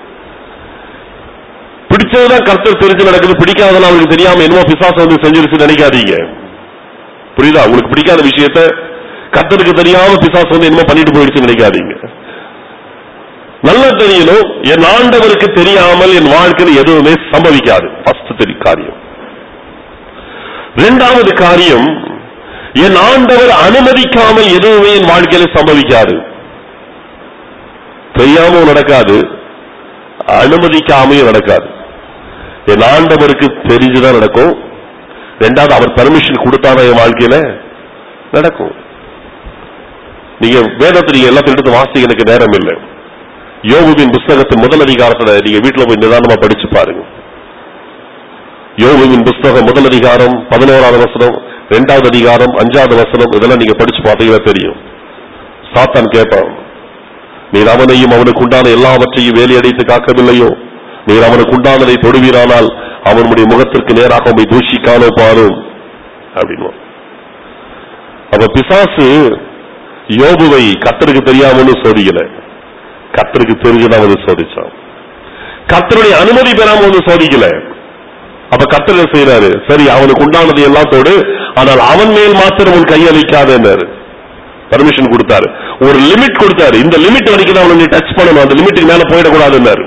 Speaker 1: பிடிச்சதுதான் கர்த்தர் தெரிஞ்சு நடக்குது பிடிக்காததான் அவங்களுக்கு தெரியாம என்னமோ பிசாசம் வந்து செஞ்சிருச்சு நினைக்காதீங்க புரியுதா உங்களுக்கு பிடிக்காத விஷயத்த கர்த்தருக்கு தெரியாம பிசாசு வந்து என்னமோ பண்ணிட்டு போயிடுச்சு நினைக்காதீங்க நல்லா தெரியணும் என் ஆண்டவருக்கு தெரியாமல் என் வாழ்க்கையில் எதுவுமே சம்பவிக்காது ஃபர்ஸ்ட் தெரி காரியம் இரண்டாவது காரியம் என் ஆண்டவர் அனுமதிக்காமல் எதுவுமே என் வாழ்க்கையில சம்பவிக்காது தெரியாமல் நடக்காது அனுமதிக்காமையும் நடக்காது என் ஆண்டவருக்கு தெரிஞ்சுதான் நடக்கும் ரெண்டாவது அவர் பர்மிஷன் கொடுத்தாதான் என் வாழ்க்கையில நடக்கும் நீங்க வேதத்தை நீங்க எல்லாத்தையும் எடுத்து வாசிக்க எனக்கு நேரம் இல்லை யோகுவின் புஸ்தகத்தின் முதல் அதிகாரத்துல நீங்க வீட்டுல போய் நிதானமா படிச்சு பாருங்க யோகுவின் புஸ்தகம் முதல் அதிகாரம் பதினோராவது வசனம் இரண்டாவது அதிகாரம் அஞ்சாவது வசனம் இதெல்லாம் நீங்க படிச்சு பார்த்தீங்கன்னா தெரியும் சாத்தான் கேட்பான் நீர் அவனையும் அவனுக்கு உண்டான எல்லாவற்றையும் வேலையடைத்து காக்கவில்லையோ நீர் அவனுக்கு உண்டானதை தொடுவீரானால் அவனுடைய முகத்திற்கு நேராக உண்மை தூஷிக்கானோ பாரும் அப்படின்னு அப்ப பிசாசு யோபுவை கத்தருக்கு தெரியாமன்னு சோதிக்கல கத்தருக்கு தெரிஞ்சுதான் வந்து சோதிச்சான் கத்தருடைய அனுமதி பெறாம வந்து சோதிக்கல அப்ப கத்தர் என்ன செய்யறாரு சரி அவனுக்கு உண்டானது எல்லாம் தொடு ஆனால் அவன் மேல் மாத்திரம் உன் கையளிக்காதேன்னாரு பர்மிஷன் கொடுத்தாரு ஒரு லிமிட் கொடுத்தாரு இந்த லிமிட் வரைக்கும் தான் அவனை நீ டச் பண்ணணும் அந்த லிமிட்டுக்கு மேல போயிடக்கூடாதுன்னாரு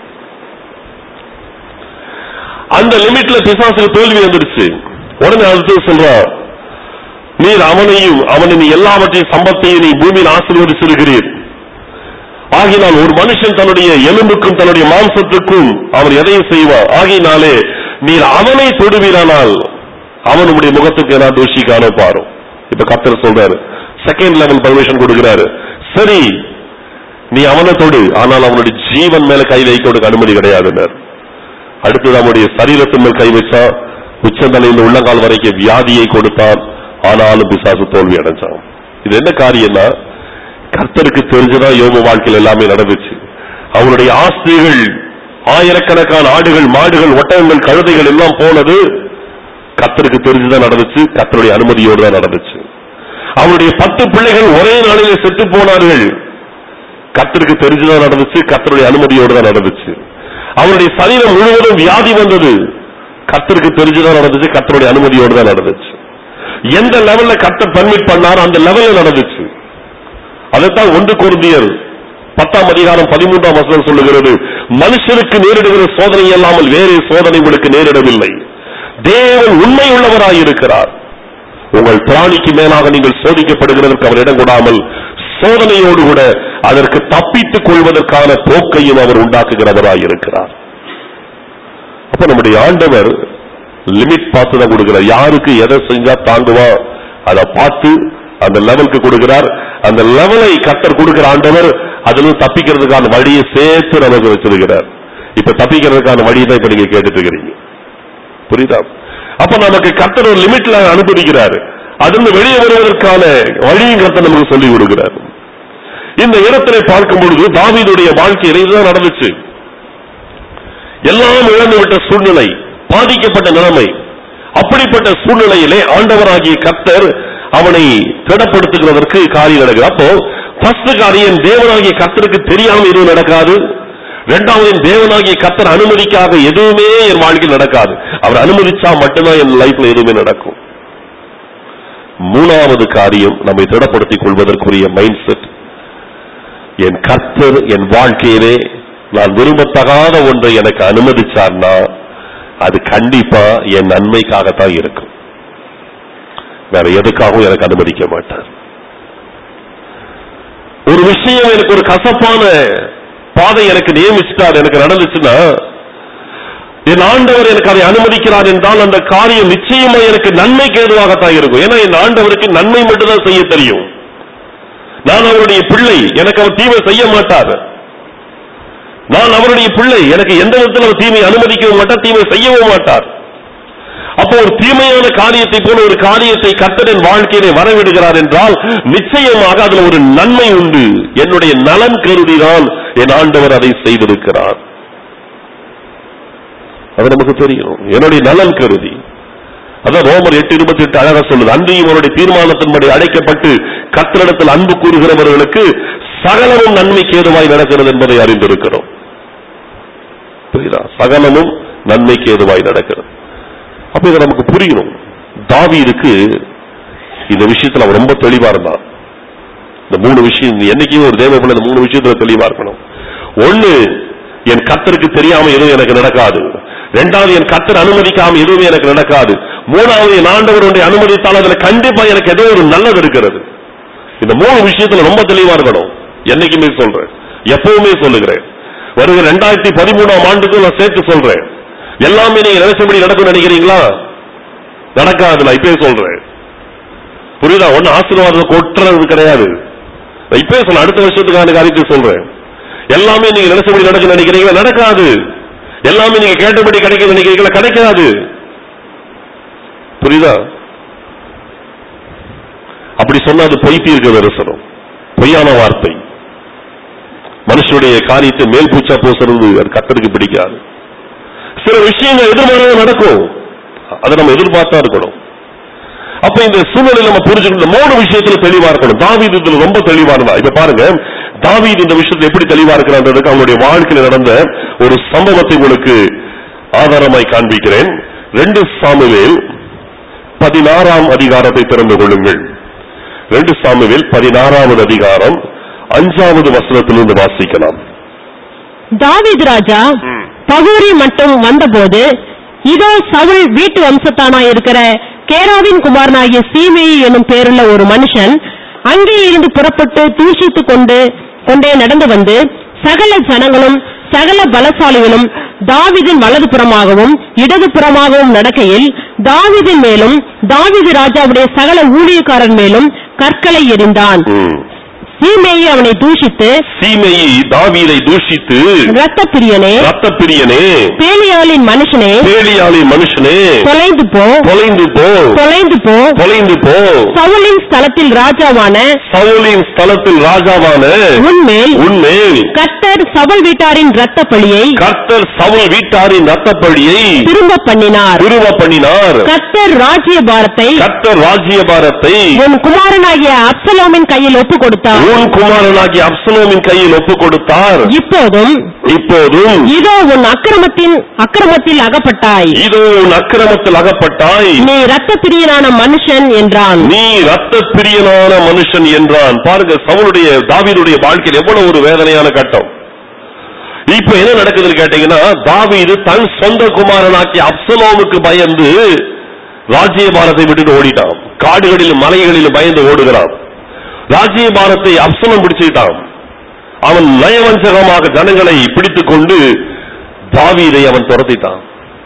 Speaker 1: அந்த லிமிட்ல பிசாசுக்கு தோல்வி வந்துருச்சு உடனே அடுத்து சொல்றான் நீர் அவனையும் அவனை நீ எல்லாவற்றையும் சம்பத்தையும் நீ பூமியில் ஆசீர்வதிச்சிருக்கிறீர் ஆகினால் ஒரு மனுஷன் தன்னுடைய எலும்புக்கும் தன்னுடைய மாம்சத்துக்கும் அவர் எதையும் செய்வார் ஆகினாலே நீர் அவனை தொடுவீரானால் அவன் உம்முடைய முகத்துக்கு நான் தூஷி காண பாரும் இப்ப கத்தர் சொல்றாரு செகண்ட் லெவல் பர்மிஷன் கொடுக்கிறாரு சரி நீ அவனை தொடு ஆனால் அவனுடைய ஜீவன் மேல கை வைக்க உனக்கு அனுமதி கிடையாதுன்னார் அடுத்தது அவனுடைய சரீரத்தின் மேல் கை வச்சா உச்சந்தலையில் உள்ளங்கால் வரைக்கும் வியாதியை கொடுத்தான் ஆனாலும் பிசாசு தோல்வி அடைஞ்சான் இது என்ன காரியம்னா கர்த்தருக்கு தெரிஞ்சுதான் யோக வாழ்க்கையில் எல்லாமே நடந்துச்சு அவருடைய ஆஸ்திகள் ஆயிரக்கணக்கான ஆடுகள் மாடுகள் ஒட்டகங்கள் கழுதைகள் எல்லாம் போனது கர்த்தருக்கு தெரிஞ்சுதான் நடந்துச்சு கர்த்தருடைய அனுமதியோடு தான் நடந்துச்சு அவருடைய பத்து பிள்ளைகள் ஒரே நாளிலே செத்து போனார்கள் கர்த்தருக்கு தெரிஞ்சுதான் நடந்துச்சு கர்த்தருடைய அனுமதியோடு தான் நடந்துச்சு அவருடைய சரீரம் முழுவதும் வியாதி வந்தது கர்த்தருக்கு தெரிஞ்சுதான் நடந்துச்சு கர்த்தருடைய அனுமதியோடு தான் நடந்துச்சு எந்த லெவல்ல கர்த்தர் பர்மிட் பண்ணாரோ அந்த லெவல்ல நடந்துச்சு அதைத்தான் ஒன்று குருந்தியர் பத்தாம் அதிகாரம் பதிமூன்றாம் வசனம் சொல்லுகிறது மனுஷனுக்கு நேரிடுகிற சோதனை அல்லாமல் வேறு சோதனை உங்களுக்கு நேரிடவில்லை தேவன் உண்மை உள்ளவராயிருக்கிறார் உங்கள் பிராணிக்கு மேலாக நீங்கள் சோதிக்கப்படுகிறதற்கு அவர் இடம் கொடாமல் சோதனையோடு கூட அதற்கு தப்பித்துக் கொள்வதற்கான போக்கையும் அவர் உண்டாக்குகிறவராயிருக்கிறார் அப்ப நம்முடைய ஆண்டவர் லிமிட் பார்த்து தான் கொடுக்கிறார் யாருக்கு எதை செஞ்சா தாங்குவா அதை பார்த்து அந்த லெவலுக்கு கொடுக்கிறார் அந்த லெவலை கத்தர் கொடுக்கிற ஆண்டவர் அதுல தப்பிக்கிறதுக்கான வழியை சேர்த்து நமக்கு வச்சிருக்கிறார் இப்ப தப்பிக்கிறதுக்கான வழியை தான் இப்ப நீங்க கேட்டுட்டு இருக்கிறீங்க புரியுதா அப்ப நமக்கு கத்தர் ஒரு லிமிட்ல அனுமதிக்கிறாரு அதிலிருந்து வெளியே வருவதற்கான வழியும் கத்தர் நமக்கு சொல்லிக் கொடுக்கிறார் இந்த இடத்திலே பார்க்கும் பொழுது தாவீதுடைய வாழ்க்கையில இதுதான் நடந்துச்சு எல்லாம் இழந்து விட்ட சூழ்நிலை பாதிக்கப்பட்ட நிலைமை அப்படிப்பட்ட சூழ்நிலையிலே ஆண்டவராகிய கர்த்தர் அவனை திடப்படுத்துகிறதற்கு காரியம் நடக்குது அப்போ ஃபர்ஸ்ட் காரியம் தேவனாகிய கர்த்தருக்கு தெரியாம எதுவும் நடக்காது இரண்டாவது என் தேவனாகிய கர்த்தர் அனுமதிக்காக எதுவுமே என் வாழ்க்கையில் நடக்காது அவர் அனுமதிச்சா மட்டும்தான் என் லைஃப்ல எதுவுமே நடக்கும் மூணாவது காரியம் நம்மை திடப்படுத்திக் கொள்வதற்குரிய மைண்ட் செட் என் கர்த்தர் என் வாழ்க்கையிலே நான் விரும்பத்தகாத ஒன்றை எனக்கு அனுமதிச்சார்னா அது கண்டிப்பா என் நன்மைக்காகத்தான் இருக்கும் வேற எதுக்காகவும் எனக்கு அனுமதிக்க மாட்டார் ஒரு விஷயம் எனக்கு ஒரு கசப்பான பாதை எனக்கு நியமிச்சிட்டார் எனக்கு நடந்துச்சுன்னா என் ஆண்டவர் எனக்கு அதை அனுமதிக்கிறார் என்றால் அந்த காரியம் நிச்சயமா எனக்கு நன்மைக்கு ஏதுவாகத்தான் இருக்கும் ஏன்னா என் ஆண்டவருக்கு நன்மை மட்டும்தான் செய்ய தெரியும் நான் அவருடைய பிள்ளை எனக்கு அவர் தீமை செய்ய மாட்டார் நான் அவருடைய பிள்ளை எனக்கு எந்த விதத்தில் அவர் தீமை அனுமதிக்கவும் மாட்டார் தீமை செய்யவும் மாட்டார் அப்போ ஒரு தீமையான காரியத்தை போல ஒரு காரியத்தை கர்த்தரின் வாழ்க்கையிலே வரவிடுகிறார் என்றால் நிச்சயமாக அதுல ஒரு நன்மை உண்டு என்னுடைய நலன் கருதிதான் என் ஆண்டவர் அதை செய்திருக்கிறார் அது நமக்கு தெரியும் என்னுடைய நலன் கருதி அதான் ரோமர் எட்டு இருபத்தி எட்டு அழகா சொல்லுது அன்றையும் அவருடைய தீர்மானத்தின்படி அழைக்கப்பட்டு கத்திரிடத்தில் அன்பு கூறுகிறவர்களுக்கு சகலமும் நன்மைக்கு ஏதுவாய் நடக்கிறது என்பதை அறிந்திருக்கிறோம் புரியுதா சகலமும் நன்மைக்கு ஏதுவாய் நடக்கிறது அப்ப இதை நமக்கு புரியணும் தாவீதுக்கு இந்த விஷயத்துல அவன் ரொம்ப தெளிவா இருந்தான் இந்த மூணு விஷயம் என்னைக்குமே ஒரு தேவ இந்த மூணு விஷயத்துல தெளிவா இருக்கணும் ஒண்ணு என் கத்தருக்கு தெரியாம எதுவும் எனக்கு நடக்காது ரெண்டாவது என் கத்தர் அனுமதிக்காம எதுவுமே எனக்கு நடக்காது மூணாவது என் ஆண்டவருடைய அனுமதித்தால் அதுல கண்டிப்பா எனக்கு ஏதோ ஒரு நல்லது இருக்கிறது இந்த மூணு விஷயத்துல ரொம்ப தெளிவா இருக்கணும் என்னைக்குமே சொல்றேன் எப்பவுமே சொல்லுகிறேன் வருகிற ரெண்டாயிரத்தி பதிமூணாம் ஆண்டுக்கு நான் சேர்த்து சொல்றேன் எல்லாமே நீங்க நினைச்சபடி நடக்கும் நினைக்கிறீங்களா நடக்காது நான் இப்பயே சொல்றேன் புரியுதா ஒண்ணு ஆசீர்வாதம் கொட்டுறது கிடையாது நான் இப்பவே சொல்ல அடுத்த வருஷத்துக்கான காரியத்தை சொல்றேன் எல்லாமே நீங்க நினைச்சபடி நடக்க நினைக்கிறீங்களா நடக்காது எல்லாமே நீங்க கேட்டபடி கிடைக்க நினைக்கிறீங்களா கிடைக்காது புரியுதா அப்படி சொன்னா அது பொய் தீர்க்க தரிசனம் பொய்யான வார்த்தை மனுஷனுடைய காரியத்தை மேல் பூச்சா பூசுறது அது கத்தருக்கு பிடிக்காது சில விஷயங்கள் எதிர்மாறாக நடக்கும் அதை நம்ம எதிர்பார்த்தா இருக்கணும் அப்ப இந்த சூழ்நிலை நம்ம புரிஞ்சுக்கணும் மூணு விஷயத்துல தெளிவா இருக்கணும் தாவீது இதுல ரொம்ப தெளிவா இருந்தா இப்ப பாருங்க தாவீது இந்த விஷயத்துல எப்படி தெளிவா இருக்கிறான்றதுக்கு அவங்களுடைய வாழ்க்கையில் நடந்த ஒரு சம்பவத்தை உங்களுக்கு ஆதாரமாய் காண்பிக்கிறேன் ரெண்டு சாமுவேல் பதினாறாம் அதிகாரத்தை திறந்து கொள்ளுங்கள் ரெண்டு சாமுவேல் பதினாறாவது அதிகாரம் அஞ்சாவது வசனத்திலிருந்து வாசிக்கலாம்
Speaker 2: தாவீது ராஜா பகூரி மட்டும் வந்தபோது இதோ சவுல் வீட்டு வம்சத்தானாய் இருக்கிற கேராவின் குமாரனாகிய சீமேயி என்னும் பேருள்ள ஒரு மனுஷன் அங்கே இருந்து புறப்பட்டு தூஷித்துக் கொண்டு கொண்டே நடந்து வந்து சகல ஜனங்களும் சகல பலசாலிகளும் தாவீதின் வலதுபுறமாகவும் இடதுபுறமாகவும் நடக்கையில் தாவீதின் மேலும் தாவீது ராஜாவுடைய சகல ஊழியக்காரன் மேலும் கற்களை எறிந்தான்
Speaker 1: ம்.
Speaker 2: சீமேயி அவனை தூஷித்து
Speaker 1: சீமையை தாவீதை தூஷித்து
Speaker 2: இரத்த பிரியனே
Speaker 1: ரத்த பிரியனே
Speaker 2: பேலியாளின் மனுஷனே
Speaker 1: பேலியாளி மனுஷனே
Speaker 2: தொலைந்து போ
Speaker 1: தொலைந்து போ
Speaker 2: தொலைந்து போ
Speaker 1: தொலைந்து போ
Speaker 2: சவுலின் ஸ்தலத்தில் ராஜாவான
Speaker 1: சவுலின் ஸ்தலத்தில் ராஜாவான
Speaker 2: உன்மேல்
Speaker 1: உன்மேல்
Speaker 2: கர்த்தர் சவுல் வீட்டாரின் இரத்த பழியை
Speaker 1: கர்த்தர் சவுல் வீட்டாரின் ரத்தப்படியை
Speaker 2: திரும்ப பண்ணினார்
Speaker 1: திருவ பண்ணினார்
Speaker 2: கர்த்தர் ராஜ்ய பாரத்தை
Speaker 1: கர்த்தர் ராஜ்யபாரத்தை
Speaker 2: உன் குமாரனாகிய அப்சலோமின் கையில் ஒப்பு கொடுத்தார்
Speaker 1: உன் குமாரனாகிய அப்சலோமின் கையில் ஒப்புக் கொடுத்தார்
Speaker 2: இப்போதும்
Speaker 1: இப்போதும்
Speaker 2: இதோ உன் அக்கிரமத்தின் அக்கிரமத்தில் அகப்பட்டாய்
Speaker 1: இதோ உன் அக்கிரமத்தில் அகப்பட்டாய்
Speaker 2: நீ இரத்த பிரியனான மனுஷன் என்றான்
Speaker 1: நீ ரத்த பிரியனான மனுஷன் என்றான் பாருங்க சவுளுடைய தாவீதுடைய வாழ்க்கையில் எவ்வளவு ஒரு வேதனையான கட்டம் இப்ப என்ன நடக்குதுன்னு கேட்டீங்கன்னா தாவீது தன் சொந்த குமாரனாக்கி அப்சலோமுக்கு பயந்து ராஜ்யபாரத்தை விட்டுட்டு ஓடிட்டான் காடுகளிலும் மலைகளிலும் பயந்து ஓடுகிறான் ராஜ்யபாரத்தை அப்சலம் பிடிச்சுக்கிட்டான் அவன் நயவஞ்சகமாக ஜனங்களை பிடித்துக் கொண்டு தாவீதை அவன் துரத்திட்டான்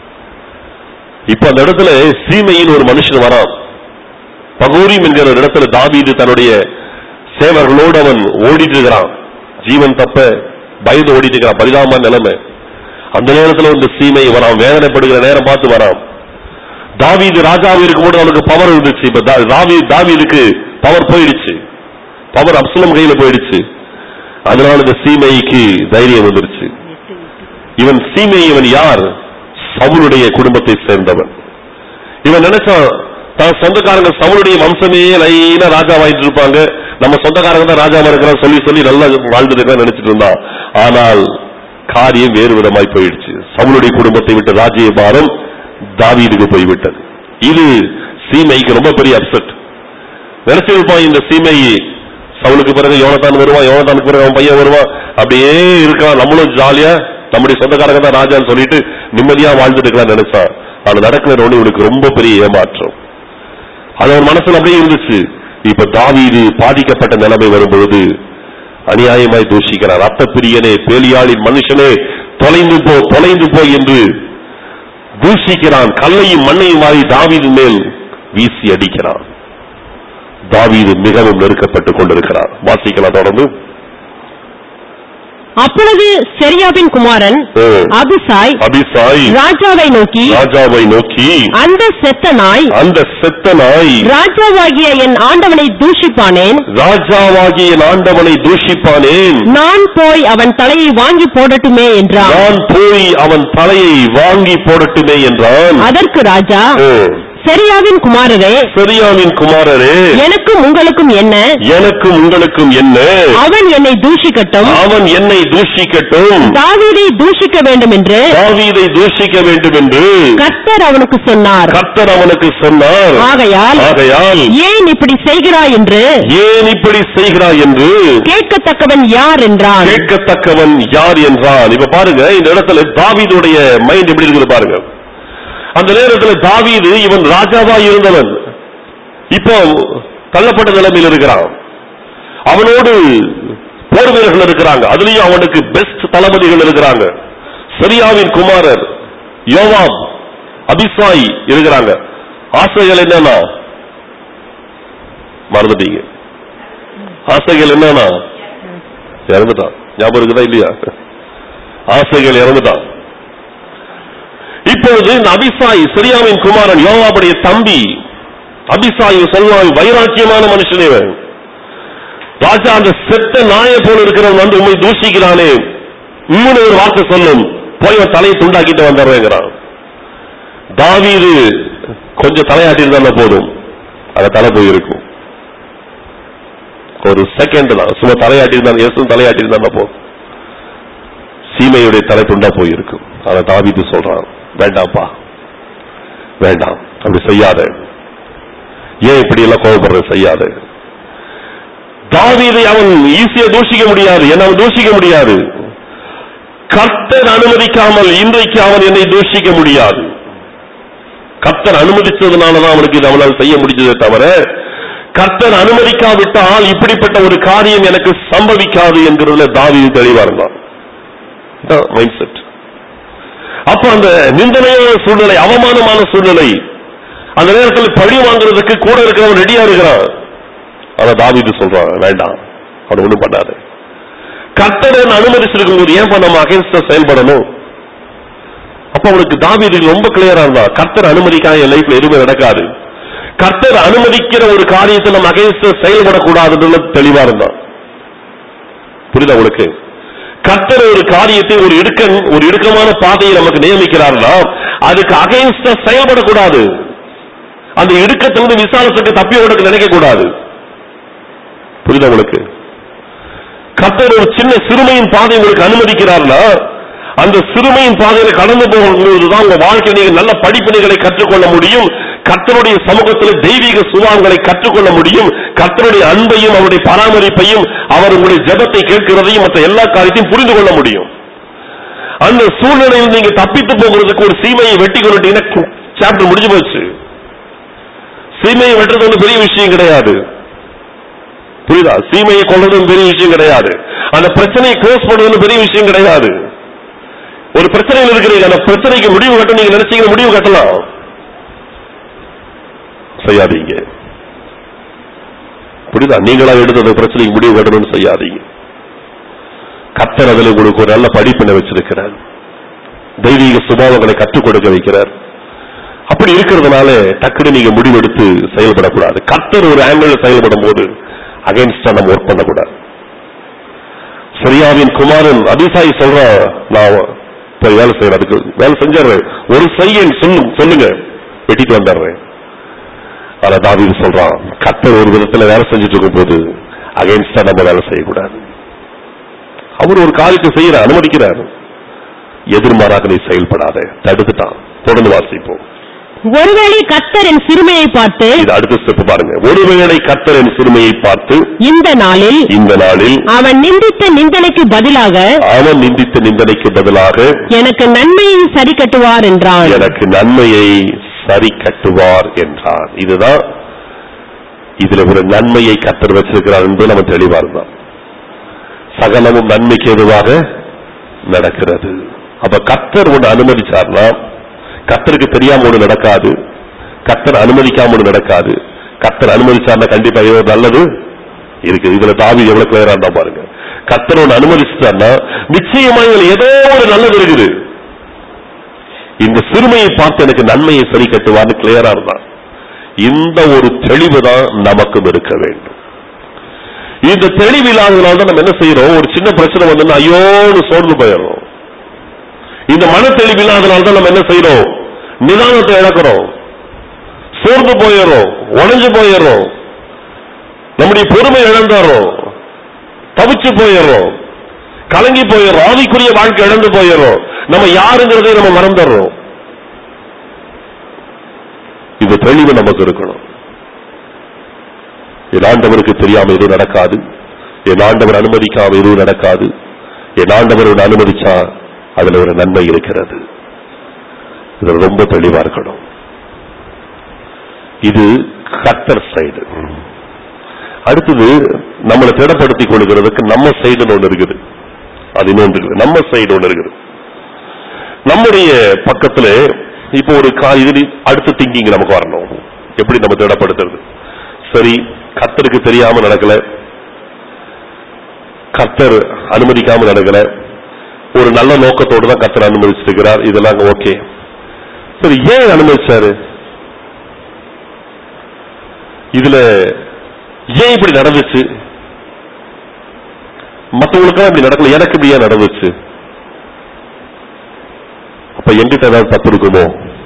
Speaker 1: இப்ப அந்த இடத்துல சீமையின் ஒரு மனுஷன் வரான் பகூரிம் என்கிற ஒரு இடத்துல தாவீது தன்னுடைய சேவர்களோடு அவன் ஓடிட்டு இருக்கிறான் ஜீவன் தப்ப பயந்து ஓடிட்டு இருக்கிறான் பரிதாபமான நிலைமை அந்த நேரத்துல இந்த சீமை வரான் வேதனைப்படுகிற நேரம் பார்த்து வரான் தாவீது ராஜாவு இருக்கும்போது அவனுக்கு பவர் இருந்துச்சு இப்ப தா- தாவீ- தாவீதுக்கு பவர் போயிடுச்சு பவர் அப்சலம் கையில போயிடுச்சு அதனால இந்த சீமைக்கு தைரியம் வந்துருச்சு இவன் சீமை இவன் யார் சவுளுடைய குடும்பத்தை சேர்ந்தவன் இவன் நினைச்சான் தான் சொந்தக்காரங்க சவுளுடைய வம்சமே லைனா ராஜாவாயிட்டு இருப்பாங்க நம்ம சொந்தக்காரங்க தான் ராஜாவா இருக்கிறான் சொல்லி சொல்லி நல்லா வாழ்ந்துட்டு நினைச்சிட்டு இருந்தான் ஆனால் காரியம் வேறு விதமாய் போயிடுச்சு சவுளுடைய குடும்பத்தை விட்டு ராஜ்யபாரம் தாவீதுக்கு போய்விட்டது இது சீமைக்கு ரொம்ப பெரிய அப்செட் நினைச்சிருப்பான் இந்த சீமை சவுலுக்கு பிறகு யோனத்தான் வருவான் யோனத்தானுக்கு பிறகு அவன் பையன் வருவான் அப்படியே இருக்கான் நம்மளும் ஜாலியா நம்முடைய சொந்தக்காரங்க தான் ராஜான்னு சொல்லிட்டு நிம்மதியா வாழ்ந்துட்டு இருக்கலாம் நினைச்சான் ஆனா நடக்கிற ஒண்ணு இவனுக்கு ரொம்ப பெரிய ஏமாற்றம் அது அவன் மனசுல அப்படியே இருந்துச்சு இப்ப தாவீது பாதிக்கப்பட்ட நிலைமை வரும் பொழுது அநியாயமாய் தூஷிக்கிறார் ரத்த பிரியனே பேலியாளின் மனுஷனே தொலைந்து போ தொலைந்து போ என்று தூஷிக்கிறான் கல்லையும் மண்ணையும் மாறி தாவீது மேல் வீசி அடிக்கிறான் தாவீது மிகவும் நெருக்கப்பட்டுக் கொண்டிருக்கிறார் வாசிக்கலாம் தொடர்ந்து
Speaker 2: அப்பொழுது செரியாவின் குமாரன்
Speaker 1: ம்.
Speaker 2: அபிசாய்
Speaker 1: அபிசாய்
Speaker 2: ராஜாவை நோக்கி
Speaker 1: ராஜாவை நோக்கி
Speaker 2: அந்த செத்த நாய்
Speaker 1: அந்த செத்த நாய்
Speaker 2: ராஜாவாகிய என் ஆண்டவனை தூஷிப்பானேன்
Speaker 1: ராஜாவாகிய என் ஆண்டவனை தூஷிப்பானேன்
Speaker 2: நான் போய் அவன் தலையை வாங்கி போடட்டுமே என்றான்
Speaker 1: நான் போய் அவன் தலையை வாங்கி போடட்டுமே என்றான்
Speaker 2: அதற்கு ராஜா
Speaker 1: ம்.
Speaker 2: செரியாவின் குமாரரே
Speaker 1: செரியாவின் குமாரரே
Speaker 2: எனக்கும் உங்களுக்கும் என்ன
Speaker 1: எனக்கும் உங்களுக்கும் என்ன
Speaker 2: அவன் என்னை தூஷிக்கட்டும்
Speaker 1: அவன் என்னை தூஷிக்கட்டும்
Speaker 2: தாவீதை தூஷிக்க வேண்டும் என்று
Speaker 1: தாவீதை தூஷிக்க வேண்டும் என்று
Speaker 2: கர்த்தர் அவனுக்கு சொன்னார்
Speaker 1: கர்த்தர் அவனுக்கு சொன்னார்
Speaker 2: ஆகையால்
Speaker 1: ஆகையால்
Speaker 2: ஏன் இப்படி செய்கிறாய் என்று
Speaker 1: ஏன் இப்படி செய்கிறாய் என்று
Speaker 2: கேட்கத்தக்கவன் யார் என்றான்
Speaker 1: கேட்கத்தக்கவன் யார் என்றான் இப்ப பாருங்க இந்த இடத்துல தாவீதுடைய மைண்ட் எப்படி இருக்குது பாருங்க அந்த நேரத்துல தாவீது இவன் ராஜாவா இருந்தவன் இப்போ தள்ளப்பட்ட நிலைமையில் இருக்கிறான் அவனோடு போர் வீரர்கள் இருக்கிறாங்க அதுலயும் அவனுக்கு பெஸ்ட் தளபதிகள் இருக்கிறாங்க சரியாவின் குமாரர் யோவாப் அபிசாய் இருக்கிறாங்க ஆசைகள் என்னன்னா மறந்துட்டீங்க ஆசைகள் என்னன்னா இறந்துட்டான் ஞாபகம் இருக்குதா இல்லையா ஆசைகள் இறந்துட்டான் இப்பொழுது இந்த அபிசாய் சிரியாவின் குமாரன் யோவாவுடைய தம்பி அபிசாய் சொல்வான் வைராக்கியமான மனுஷனே இவன். ராஜா அந்த செத்த நாயை போல இருக்கிறவன் வந்து உண்மை தூஷிக்கிறானே உம்முன்னு ஒரு வார்த்தை சொல்லும் போய் அவன் தலையை துண்டாக்கிட்டு வந்துடுறேங்கிறான் தாவீது கொஞ்சம் தலையாட்டிருந்தா போதும் அந்த தலை போயிருக்கும் ஒரு செகண்ட் தான் சும்மா தலையாட்டிருந்தான் இயேசுவும் தலையாட்டிருந்தா போதும் சீமையுடைய தலை துண்டா போயிருக்கும் அதை தாவீது சொல்றான் வேண்டாம்ப்பா வேண்டாம் அப்படி செய்யாத ஏன் இப்படி எல்லாம் கோபப்படுற செய்யாத தாவீதை அவன் ஈஸியா தூஷிக்க முடியாது என்ன அவன் தூஷிக்க முடியாது கர்த்தர் அனுமதிக்காமல் இன்றைக்கு அவன் என்னை தூஷிக்க முடியாது கர்த்தர் அனுமதிச்சதுனாலதான் அவனுக்கு இது அவனால் செய்ய முடிஞ்சதே தவிர கர்த்தர் அனுமதிக்காவிட்டால் இப்படிப்பட்ட ஒரு காரியம் எனக்கு சம்பவிக்காது என்கிறதுல தாவீது தெளிவா இருந்தான் மைண்ட் செட் அப்ப அந்த நிந்தனையான சூழ்நிலை அவமானமான சூழ்நிலை அந்த நேரத்தில் பழி வாங்குறதுக்கு கூட இருக்கிறவன் ரெடியா இருக்கிறான் ஆனா தாவீது சொல்றான் வேண்டாம் அவன் ஒண்ணும் பண்ணாது கர்த்தரன் அனுமதிச்சிருக்கும் போது ஏன் நம்ம அகைன்ஸ்டா செயல்படணும் அப்ப அவனுக்கு தாவீது ரொம்ப கிளியரா இருந்தா கர்த்தர் அனுமதிக்காத என் லைஃப்ல எதுவுமே நடக்காது கர்த்தர் அனுமதிக்கிற ஒரு காரியத்தை நம்ம அகைன்ஸ்டா செயல்படக்கூடாதுன்னு தெளிவா இருந்தான் புரியுதா உங்களுக்கு கர்த்தர் ஒரு காரியத்தை ஒரு இடுக்கன் ஒரு இடுக்கமான பாதையை நமக்கு நியமிக்கிறார்னா அதுக்கு அகைன்ஸ்டா செயல்படக்கூடாது அந்த இடுக்கத்திலிருந்து விசாலத்துக்கு தப்பி ஓடக்கு நினைக்க கூடாது புரியுதா உங்களுக்கு கர்த்தர் ஒரு சின்ன சிறுமையின் பாதை உங்களுக்கு அனுமதிக்கிறார்னா அந்த சிறுமையின் பாதையில கடந்து போகும்போதுதான் உங்க வாழ்க்கை நீங்க நல்ல படிப்பினைகளை கற்றுக்கொள்ள முடியும் கர்த்தருடைய சமூகத்தில் தெய்வீக சுபாவங்களை கற்றுக்கொள்ள முடியும் கர்த்தருடைய அன்பையும் அவருடைய பராமரிப்பையும் அவர் உங்களுடைய ஜெபத்தை கேட்கிறதையும் மற்ற எல்லா காரியத்தையும் புரிந்து கொள்ள முடியும் அந்த சூழ்நிலையில் நீங்க தப்பித்து போகிறதுக்கு ஒரு சீமையை வெட்டி கொண்டுட்டீங்கன்னா சாப்டர் முடிஞ்சு போச்சு சீமையை வெட்டுறது ஒன்றும் பெரிய விஷயம் கிடையாது புரியுதா சீமையை கொள்றதும் பெரிய விஷயம் கிடையாது அந்த பிரச்சனையை க்ளோஸ் பண்றதும் பெரிய விஷயம் கிடையாது ஒரு பிரச்சனையில் இருக்கிறீங்க அந்த பிரச்சனைக்கு முடிவு கட்ட நீங்க நினைச்சீங்க முடிவு கட்டலாம் செய்யாதீங்க புரியுதா நீங்களா எடுத்து அந்த பிரச்சனைக்கு முடிவு கட்டணும்னு செய்யாதீங்க கத்தர் அதில் உங்களுக்கு ஒரு நல்ல படிப்பினை வச்சிருக்கிறார் தெய்வீக சுபாவங்களை கற்றுக் கொடுக்க வைக்கிறார் அப்படி இருக்கிறதுனால டக்குனு நீங்க முடிவெடுத்து செயல்படக்கூடாது கத்தர் ஒரு ஆங்கிள் செயல்படும் போது அகைன்ஸ்டா நம்ம ஒர்க் பண்ணக்கூடாது சரியாவின் குமாரன் அபிசாயி சொல்ற நான் போய் வேலை செய்யறேன் அதுக்கு வேலை செஞ்சிடுறேன் ஒரு செய்யன் சொல்லு சொல்லுங்க வெட்டிட்டு வந்துடுறேன் ஆனா தாவீது சொல்றான் கத்தர் ஒரு விதத்துல வேலை செஞ்சுட்டு இருக்கும் போது அகைன்ஸ்டா நம்ம வேலை செய்யக்கூடாது அவர் ஒரு காரியத்தை செய்யற அனுமதிக்கிறார் எதிர்மாறாக நீ செயல்படாத தடுத்துட்டான் தொடர்ந்து வாசிப்போம்
Speaker 2: ஒருவேளை கர்த்தர் என் சிறுமையை பார்த்து
Speaker 1: இது அடுத்த ஸ்டெப் பாருங்க ஒருவேளை கத்தரின் சிறுமையை பார்த்து
Speaker 2: இந்த நாளில்
Speaker 1: இந்த நாளில்
Speaker 2: அவன் நிந்தித்த நிந்தனைக்கு பதிலாக
Speaker 1: அவன் நிந்தித்த நிந்தனைக்கு பதிலாக
Speaker 2: எனக்கு நன்மையை சரி கட்டுவார் என்றான்
Speaker 1: எனக்கு நன்மையை சரி கட்டுவார் என்றார் இதுதான் இதுல ஒரு நன்மையை கத்தர் வச்சிருக்கிறார் என்பது நம்ம தெளிவா இருந்தான் சகலமும் நன்மைக்கு எதுவாக நடக்கிறது அப்ப கத்தர் ஒன்று அனுமதிச்சார்னா கத்தருக்கு தெரியாம ஒண்ணு நடக்காது கத்தர் அனுமதிக்காம ஒண்ணு நடக்காது கத்தர் அனுமதிச்சார்னா கண்டிப்பா ஏதோ நல்லது இருக்கு இதுல தாவி எவ்வளவு கிளியரா இருந்தா பாருங்க கத்தர் ஒண்ணு அனுமதிச்சிட்டார்னா நிச்சயமா இதுல ஏதோ ஒரு நல்லது இருக்குது இந்த சிறுமையை பார்த்து எனக்கு நன்மையை சரி கட்டுவார்னு கிளியரா இருந்தான் இந்த ஒரு தெளிவு தான் நமக்கும் இருக்க வேண்டும் இந்த தெளிவு இல்லாததுனால தான் நம்ம என்ன செய்யறோம் ஒரு சின்ன பிரச்சனை வந்தோம்னா ஐயோன்னு சோர்ந்து போயிடுறோம் இந்த மன தெளிவு இல்லாதனால தான் நம்ம என்ன செய்யறோம் நிதானத்தை இழக்கிறோம் சோர்ந்து போயிடுறோம் உடைஞ்சு போயிடுறோம் நம்முடைய பொறுமை இழந்துடுறோம் தவிச்சு போயிடுறோம் கலங்கி போயிடுறோம் ஆவிக்குரிய வாழ்க்கை இழந்து போயிடுறோம் நம்ம யாருங்கிறதை நம்ம மறந்துடுறோம் இந்த தெளிவு நமக்கு இருக்கணும் என் ஆண்டவருக்கு தெரியாம எதுவும் நடக்காது என் ஆண்டவர் அனுமதிக்காம எதுவும் நடக்காது என் ஆண்டவர் ஒண்ணு அனுமதிச்சா அதுல ஒரு நன்மை இருக்கிறது இதுல ரொம்ப தெளிவா இருக்கணும் இது கத்தர் சைடு அடுத்தது நம்மளை திடப்படுத்திக் கொள்கிறதுக்கு நம்ம சைடுன்னு ஒண்ணு இருக்குது அது இன்னொன்று இருக்குது நம்ம சைடு ஒண்ணு இருக்குது நம்முடைய பக்கத்துல இப்போ ஒரு கா இது அடுத்த திங்கிங் நமக்கு வரணும் எப்படி நம்ம திடப்படுத்துறது சரி கர்த்தருக்கு தெரியாம நடக்கல கர்த்தர் அனுமதிக்காம நடக்கல ஒரு நல்ல நோக்கத்தோடு தான் கர்த்தர் அனுமதிச்சிருக்கிறார் இதெல்லாம் ஓகே சரி ஏன் அனுமதிச்சாரு இதுல ஏன் இப்படி நடந்துச்சு மத்தவங்களுக்கெல்லாம் இப்படி நடக்கல எனக்கு இப்படி ஏன் நடந்துச்சு அப்ப எங்கிட்ட ஏதாவது தப்பு இருக்குமோ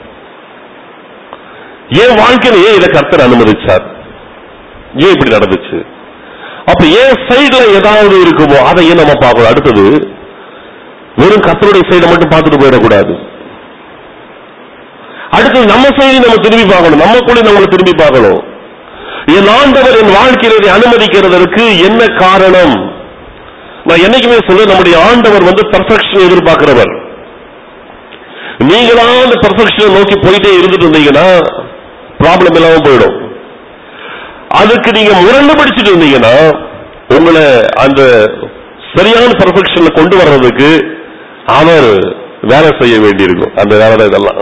Speaker 1: என் வாழ்க்கையில ஏன் இதை கர்த்தர் அனுமதிச்சார் ஏன் இப்படி நடந்துச்சு அப்ப ஏன் சைடுல ஏதாவது இருக்குமோ அதை ஏன் நம்ம பார்க்கணும் அடுத்தது வெறும் கர்த்தருடைய சைடை மட்டும் பார்த்துட்டு போயிடக்கூடாது அடுத்தது நம்ம சைடு நம்ம திரும்பி பார்க்கணும் நம்ம கூட நம்மளை திரும்பி பார்க்கணும் என் ஆண்டவர் என் வாழ்க்கையில இதை அனுமதிக்கிறதற்கு என்ன காரணம் நான் என்னைக்குமே சொல்ல நம்முடைய ஆண்டவர் வந்து பர்ஃபெக்ஷன் எதிர்பார்க்கிறவர் நீங்களா அந்த பர்ஃபெக்ஷனை நோக்கி போயிட்டே இருந்துட்டு இருந்தீங்கன்னா ப்ராப்ளம் இல்லாம போயிடும் அதுக்கு நீங்க முரண்டு பிடிச்சிட்டு இருந்தீங்கன்னா உங்களை அந்த சரியான பர்ஃபெக்ஷன்ல கொண்டு வர்றதுக்கு அவர் வேலை செய்ய வேண்டியிருக்கும் அந்த வேலை இதெல்லாம்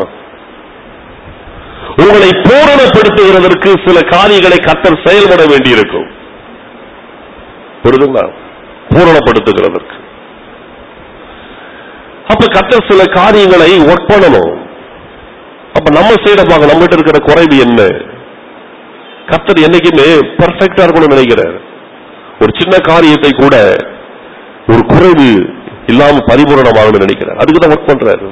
Speaker 1: உங்களை பூரணப்படுத்துகிறதற்கு சில காரியங்களை கத்தர் செயல்பட வேண்டியிருக்கும் புரிதுங்களா பூரணப்படுத்துகிறதற்கு அப்ப கத்தர் சில காரியங்களை ஒர்க் பண்ணணும் அப்ப நம்ம சைட பார்க்க நம்மகிட்ட இருக்கிற குறைவு என்ன கத்தர் என்னைக்குமே பெர்ஃபெக்டா இருக்கணும்னு நினைக்கிறார் ஒரு சின்ன காரியத்தை கூட ஒரு குறைவு இல்லாம பரிபூரணமாகணும்னு நினைக்கிறார் அதுக்கு தான் ஒர்க் பண்றாரு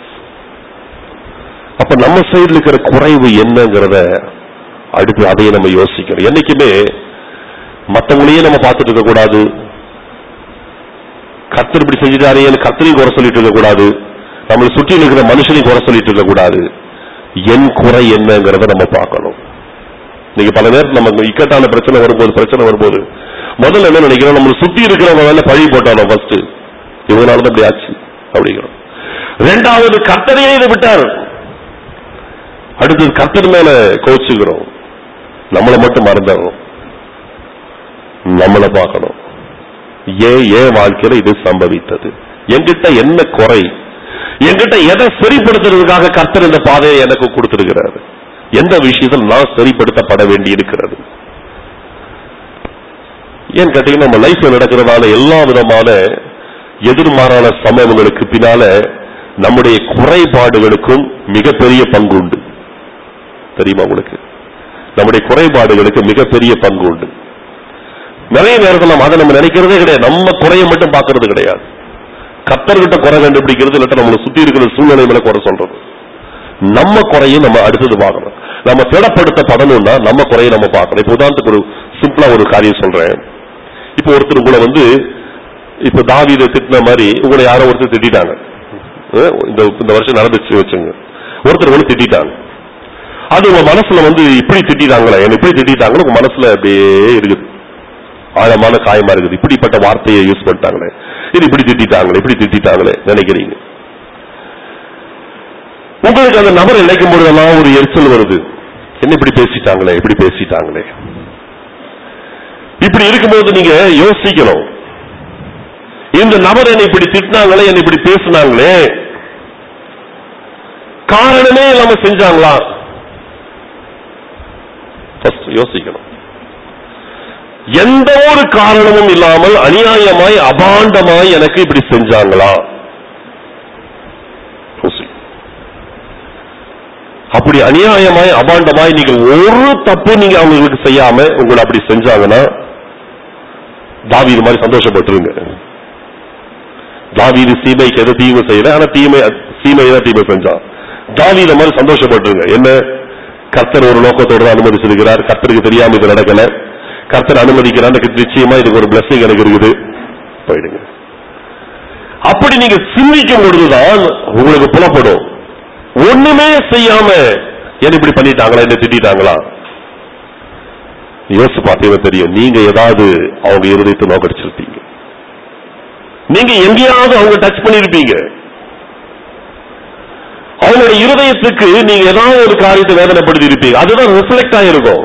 Speaker 1: அப்ப நம்ம சைடுல இருக்கிற குறைவு என்னங்கிறத அடுத்து அதையே நம்ம யோசிக்கணும் என்னைக்குமே மத்தவங்களையே நம்ம பார்த்துட்டு இருக்க கூடாது கர்த்தர் இப்படி செஞ்சுட்டாரேன்னு கர்த்தரையும் குறை சொல்லிட்டு இருக்க கூடாது நம்மளை சுற்றி இருக்கிற மனுஷனையும் குறை சொல்லிட்டு இருக்க கூடாது என் குறை என்னங்கிறத நம்ம பார்க்கணும் நீங்க பல நேரத்தில் நமக்கு இக்கட்டான பிரச்சனை வரும்போது பிரச்சனை வரும்போது முதல்ல என்ன நினைக்கிறோம் நம்மளை சுத்தி இருக்கிறவங்க மேல பழி போட்டாலும் ஃபர்ஸ்ட் இவங்களால தான் இப்படி ஆச்சு அப்படிங்கிறோம் ரெண்டாவது கர்த்தரையே இதை விட்டார் அடுத்தது கர்த்தர் மேல கோச்சுக்கிறோம் நம்மளை மட்டும் மறந்துடுறோம் நம்மளை பார்க்கணும் ஏன் ஏன் வாழ்க்கையில இது சம்பவித்தது என்கிட்ட என்ன குறை என்கிட்ட எதை சரிப்படுத்துறதுக்காக கர்த்தர் இந்த பாதையை எனக்கு கொடுத்திருக்கிறாரு எந்த விஷயத்தில் நான் சரிப்படுத்தப்பட வேண்டி இருக்கிறது ஏன் கேட்டீங்கன்னா நம்ம லைஃப்ல நடக்கிறதால எல்லா விதமான எதிர்மாறான சம்பவங்களுக்கு பின்னால நம்முடைய குறைபாடுகளுக்கும் மிகப்பெரிய பங்கு உண்டு தெரியுமா உங்களுக்கு நம்முடைய குறைபாடுகளுக்கு மிகப்பெரிய பங்கு உண்டு நிறைய நேரத்தில் நம்ம அதை நம்ம நினைக்கிறதே கிடையாது நம்ம குறைய மட்டும் பார்க்கிறது கிடையாது கத்தர்கிட்ட குறை கண்டுபிடிக்கிறது இல்லாட்ட நம்மளை சுத்தி இருக்கிற சூழ்நிலை மேல குறை சொல்றது நம்ம குறையும் நம்ம அடுத்தது பார்க்கணும் நம்ம திடப்படுத்தப்படணும்னா நம்ம குறையை நம்ம பார்க்கணும் இப்போ உதாரணத்துக்கு ஒரு சிம்பிளா ஒரு காரியம் சொல்றேன் இப்போ ஒருத்தர் உங்களை வந்து இப்ப தாவீதை திட்டின மாதிரி உங்களை யாரோ ஒருத்தர் திட்டிட்டாங்க அஹ் இந்த இந்த வருஷம் நடந்துச்சு வச்சுங்க ஒருத்தர் உங்களை திட்டிட்டாங்க அது உங்க மனசுல வந்து இப்படி திட்டிட்டாங்களே என்ன இப்படி திட்டிட்டாங்கன்னு உங்க மனசுல அப்படியே இருக்குது ஆழமான காயமா இருக்குது இப்படிப்பட்ட வார்த்தையை யூஸ் பண்ணிட்டாங்களே இது இப்படி திட்டிட்டாங்களே இப்படி திட்டிட்டாங்களே நினைக்கிறீங்க உங்களுக்கு அந்த நபர் நினைக்கும் பொழுதெல்லாம் ஒரு எரிச்சல் வருது என்ன இப்படி பேசிட்டாங்களே இப்படி பேசிட்டாங்களே இப்படி இருக்கும்போது நீங்க யோசிக்கணும் இந்த நபர் என்னை இப்படி திட்டினாங்களே என்னை இப்படி பேசினாங்களே காரணமே இல்லாம செஞ்சாங்களா First யோசிக்கணும் எந்த ஒரு காரணமும் இல்லாமல் அநியாயமாய் அபாண்டமாய் எனக்கு இப்படி செஞ்சாங்களா யோசி. அப்படி அநியாயமாய் அபாண்டமாய் நீங்க ஒரு தப்பு நீங்க அவங்களுக்கு செய்யாம உங்களை அப்படி செஞ்சாங்கன்னா தாவீது மாதிரி சந்தோஷப்பட்டுருங்க தாவீது சீமைக்கு எது தீமை செய்யல ஆனா தீமை சீமை தான் தீமை செஞ்சான் தாவீத மாதிரி சந்தோஷப்பட்டுருங்க என்ன கர்த்தர் ஒரு நோக்கத்தோடு தான் அனுமதிச்சிருக்கிறார் கர்த்தருக்கு தெரியாம இது நடக்கல கர்த்தர் அனுமதிக்கிறார் எனக்கு நிச்சயமா இதுக்கு ஒரு blessing எனக்கு இருக்குது போயிடுங்க அப்படி நீங்க சிந்திக்கும் பொழுதுதான் உங்களுக்கு புலப்படும் ஒண்ணுமே செய்யாம என்ன இப்படி பண்ணிட்டாங்களா என்ன திட்டாங்களா யோசிச்சு பார்த்தீங்கன்னா தெரியும் நீங்க ஏதாவது அவங்க இருதயத்தை நோக்கடிச்சிருப்பீங்க நீங்க எங்கேயாவது அவங்க டச் பண்ணிருப்பீங்க அவங்களுடைய இருதயத்துக்கு நீங்க ஏதாவது ஒரு காரியத்தை வேதனைப்படுத்தி இருப்பீங்க அதுதான் ரிஃப்ளெக்ட் ஆயிருக்கும்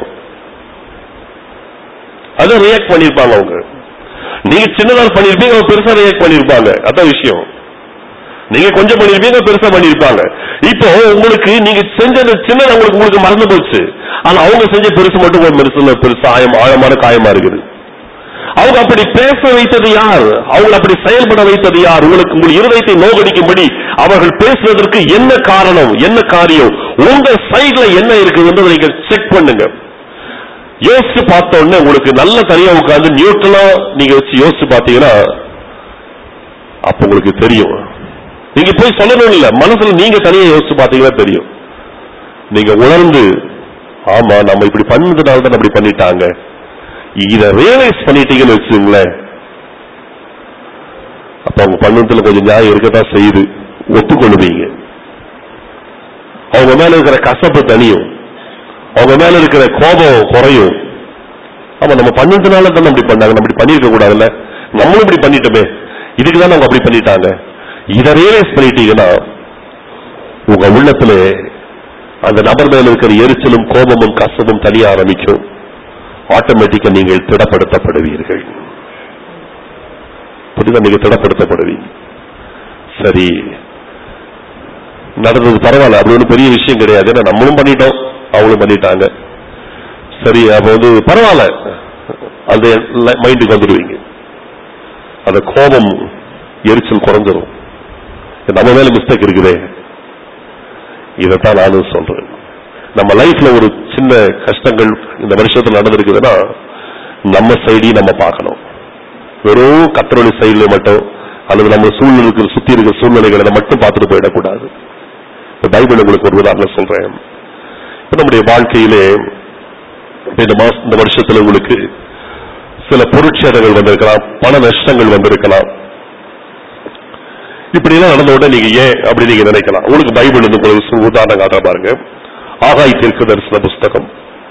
Speaker 1: அது ரியாக்ட் பண்ணிருப்பாங்க அவங்க நீங்க சின்னதால் பண்ணிருப்பீங்க அவங்க பெருசா ரியாக்ட் பண்ணிருப்பாங்க அதான் விஷயம் நீங்க கொஞ்சம் பண்ணிருப்பீங்க பெருசா பண்ணிருப்பாங்க இப்போ உங்களுக்கு நீங்க செஞ்சது சின்னது உங்களுக்கு உங்களுக்கு மறந்து போச்சு ஆனா அவங்க செஞ்ச பெருசு மட்டும் ஒரு பெருசு பெருசு ஆயம் ஆழமான காயமா இருக்குது அவங்க அப்படி பேச வைத்தது யார் அவங்களை அப்படி செயல்பட வைத்தது யார் உங்களுக்கு உங்கள் இருதயத்தை நோகடிக்கும்படி அவர்கள் பேசுவதற்கு என்ன காரணம் என்ன காரியம் உங்க சைடுல என்ன இருக்குதுன்றதை நீங்க செக் பண்ணுங்க யோசிச்சு பார்த்த உடனே உங்களுக்கு நல்ல தனியா உட்கார்ந்து நியூட்ரலா நீங்க வச்சு யோசிச்சு பார்த்தீங்கன்னா அப்ப உங்களுக்கு தெரியும் நீங்க போய் சொல்லணும் இல்ல மனசுல நீங்க தனியா யோசிச்சு பார்த்தீங்கன்னா தெரியும் நீங்க உணர்ந்து ஆமா நம்ம இப்படி பண்ணதுனால தான் அப்படி பண்ணிட்டாங்க இத ரியலைஸ் பண்ணிட்டீங்கன்னு வச்சுங்களேன் அப்ப அவங்க பண்ணதுல கொஞ்சம் நியாயம் இருக்கத்தான் செய்யுது ஒத்துக்கொள்ளுவீங்க அவங்க மேல இருக்கிற கசப்பு தனியும் அவங்க மேல இருக்கிற கோபம் குறையும் ஆமா நம்ம பண்ணதுனால தான் அப்படி பண்ணாங்க நம்ம இப்படி பண்ணிருக்க கூடாதுல்ல நம்மளும் இப்படி பண்ணிட்டோமே இதுக்கு தான் அவங்க அப்படி பண்ணிட்டாங்க இத ரியலைஸ் பண்ணிட்டீங்கன்னா உங்க உள்ளத்துல அந்த நபர் மேல இருக்கிற எரிச்சலும் கோபமும் கசப்பும் தனிய ஆரம்பிக்கும் ஆட்டோமேட்டிக்கா நீங்கள் திடப்படுத்தப்படுவீர்கள் புரியுதா நீங்க திடப்படுத்தப்படுவீங்க சரி நடந்தது பரவாயில்ல அப்படி ஒன்றும் பெரிய விஷயம் கிடையாது ஏன்னா நம்மளும் பண்ணிட்டோம் அவங்களும் பண்ணிட்டாங்க சரி அப்ப வந்து பரவாயில்ல அந்த மைண்டுக்கு வந்துடுவீங்க அந்த கோபம் எரிச்சல் குறைஞ்சிரும் நம்ம மேல மிஸ்டேக் இருக்குதே இதைத்தான் நானும் சொல்றேன் நம்ம லைஃப்ல ஒரு சின்ன கஷ்டங்கள் இந்த வருஷத்துல நடந்திருக்குதுன்னா நம்ம சைடையும் நம்ம பார்க்கணும் வெறும் கத்தரொலி சைடுல மட்டும் அல்லது நம்ம சூழ்நிலை இருக்கிற சுத்தி இருக்கிற சூழ்நிலைகளை மட்டும் பார்த்துட்டு போயிடக்கூடாது இப்ப பைபிள் உங்களுக்கு ஒரு உதாரணம் சொல்றேன் இப்ப நம்முடைய வாழ்க்கையிலே இப்ப இந்த மாசம் இந்த வருஷத்துல உங்களுக்கு சில பொருட்சேதங்கள் வந்திருக்கலாம் பண நஷ்டங்கள் வந்திருக்கலாம் இப்படி எல்லாம் நடந்த உடனே நீங்க ஏன் அப்படி நீங்க நினைக்கலாம் உங்களுக்கு பைபிள் வந்து உங்களுக்கு ஒரு உதாரணம் காட்டுற பாருங்க ஆகாய் தீர்க்க தரிசன புஸ்தகம்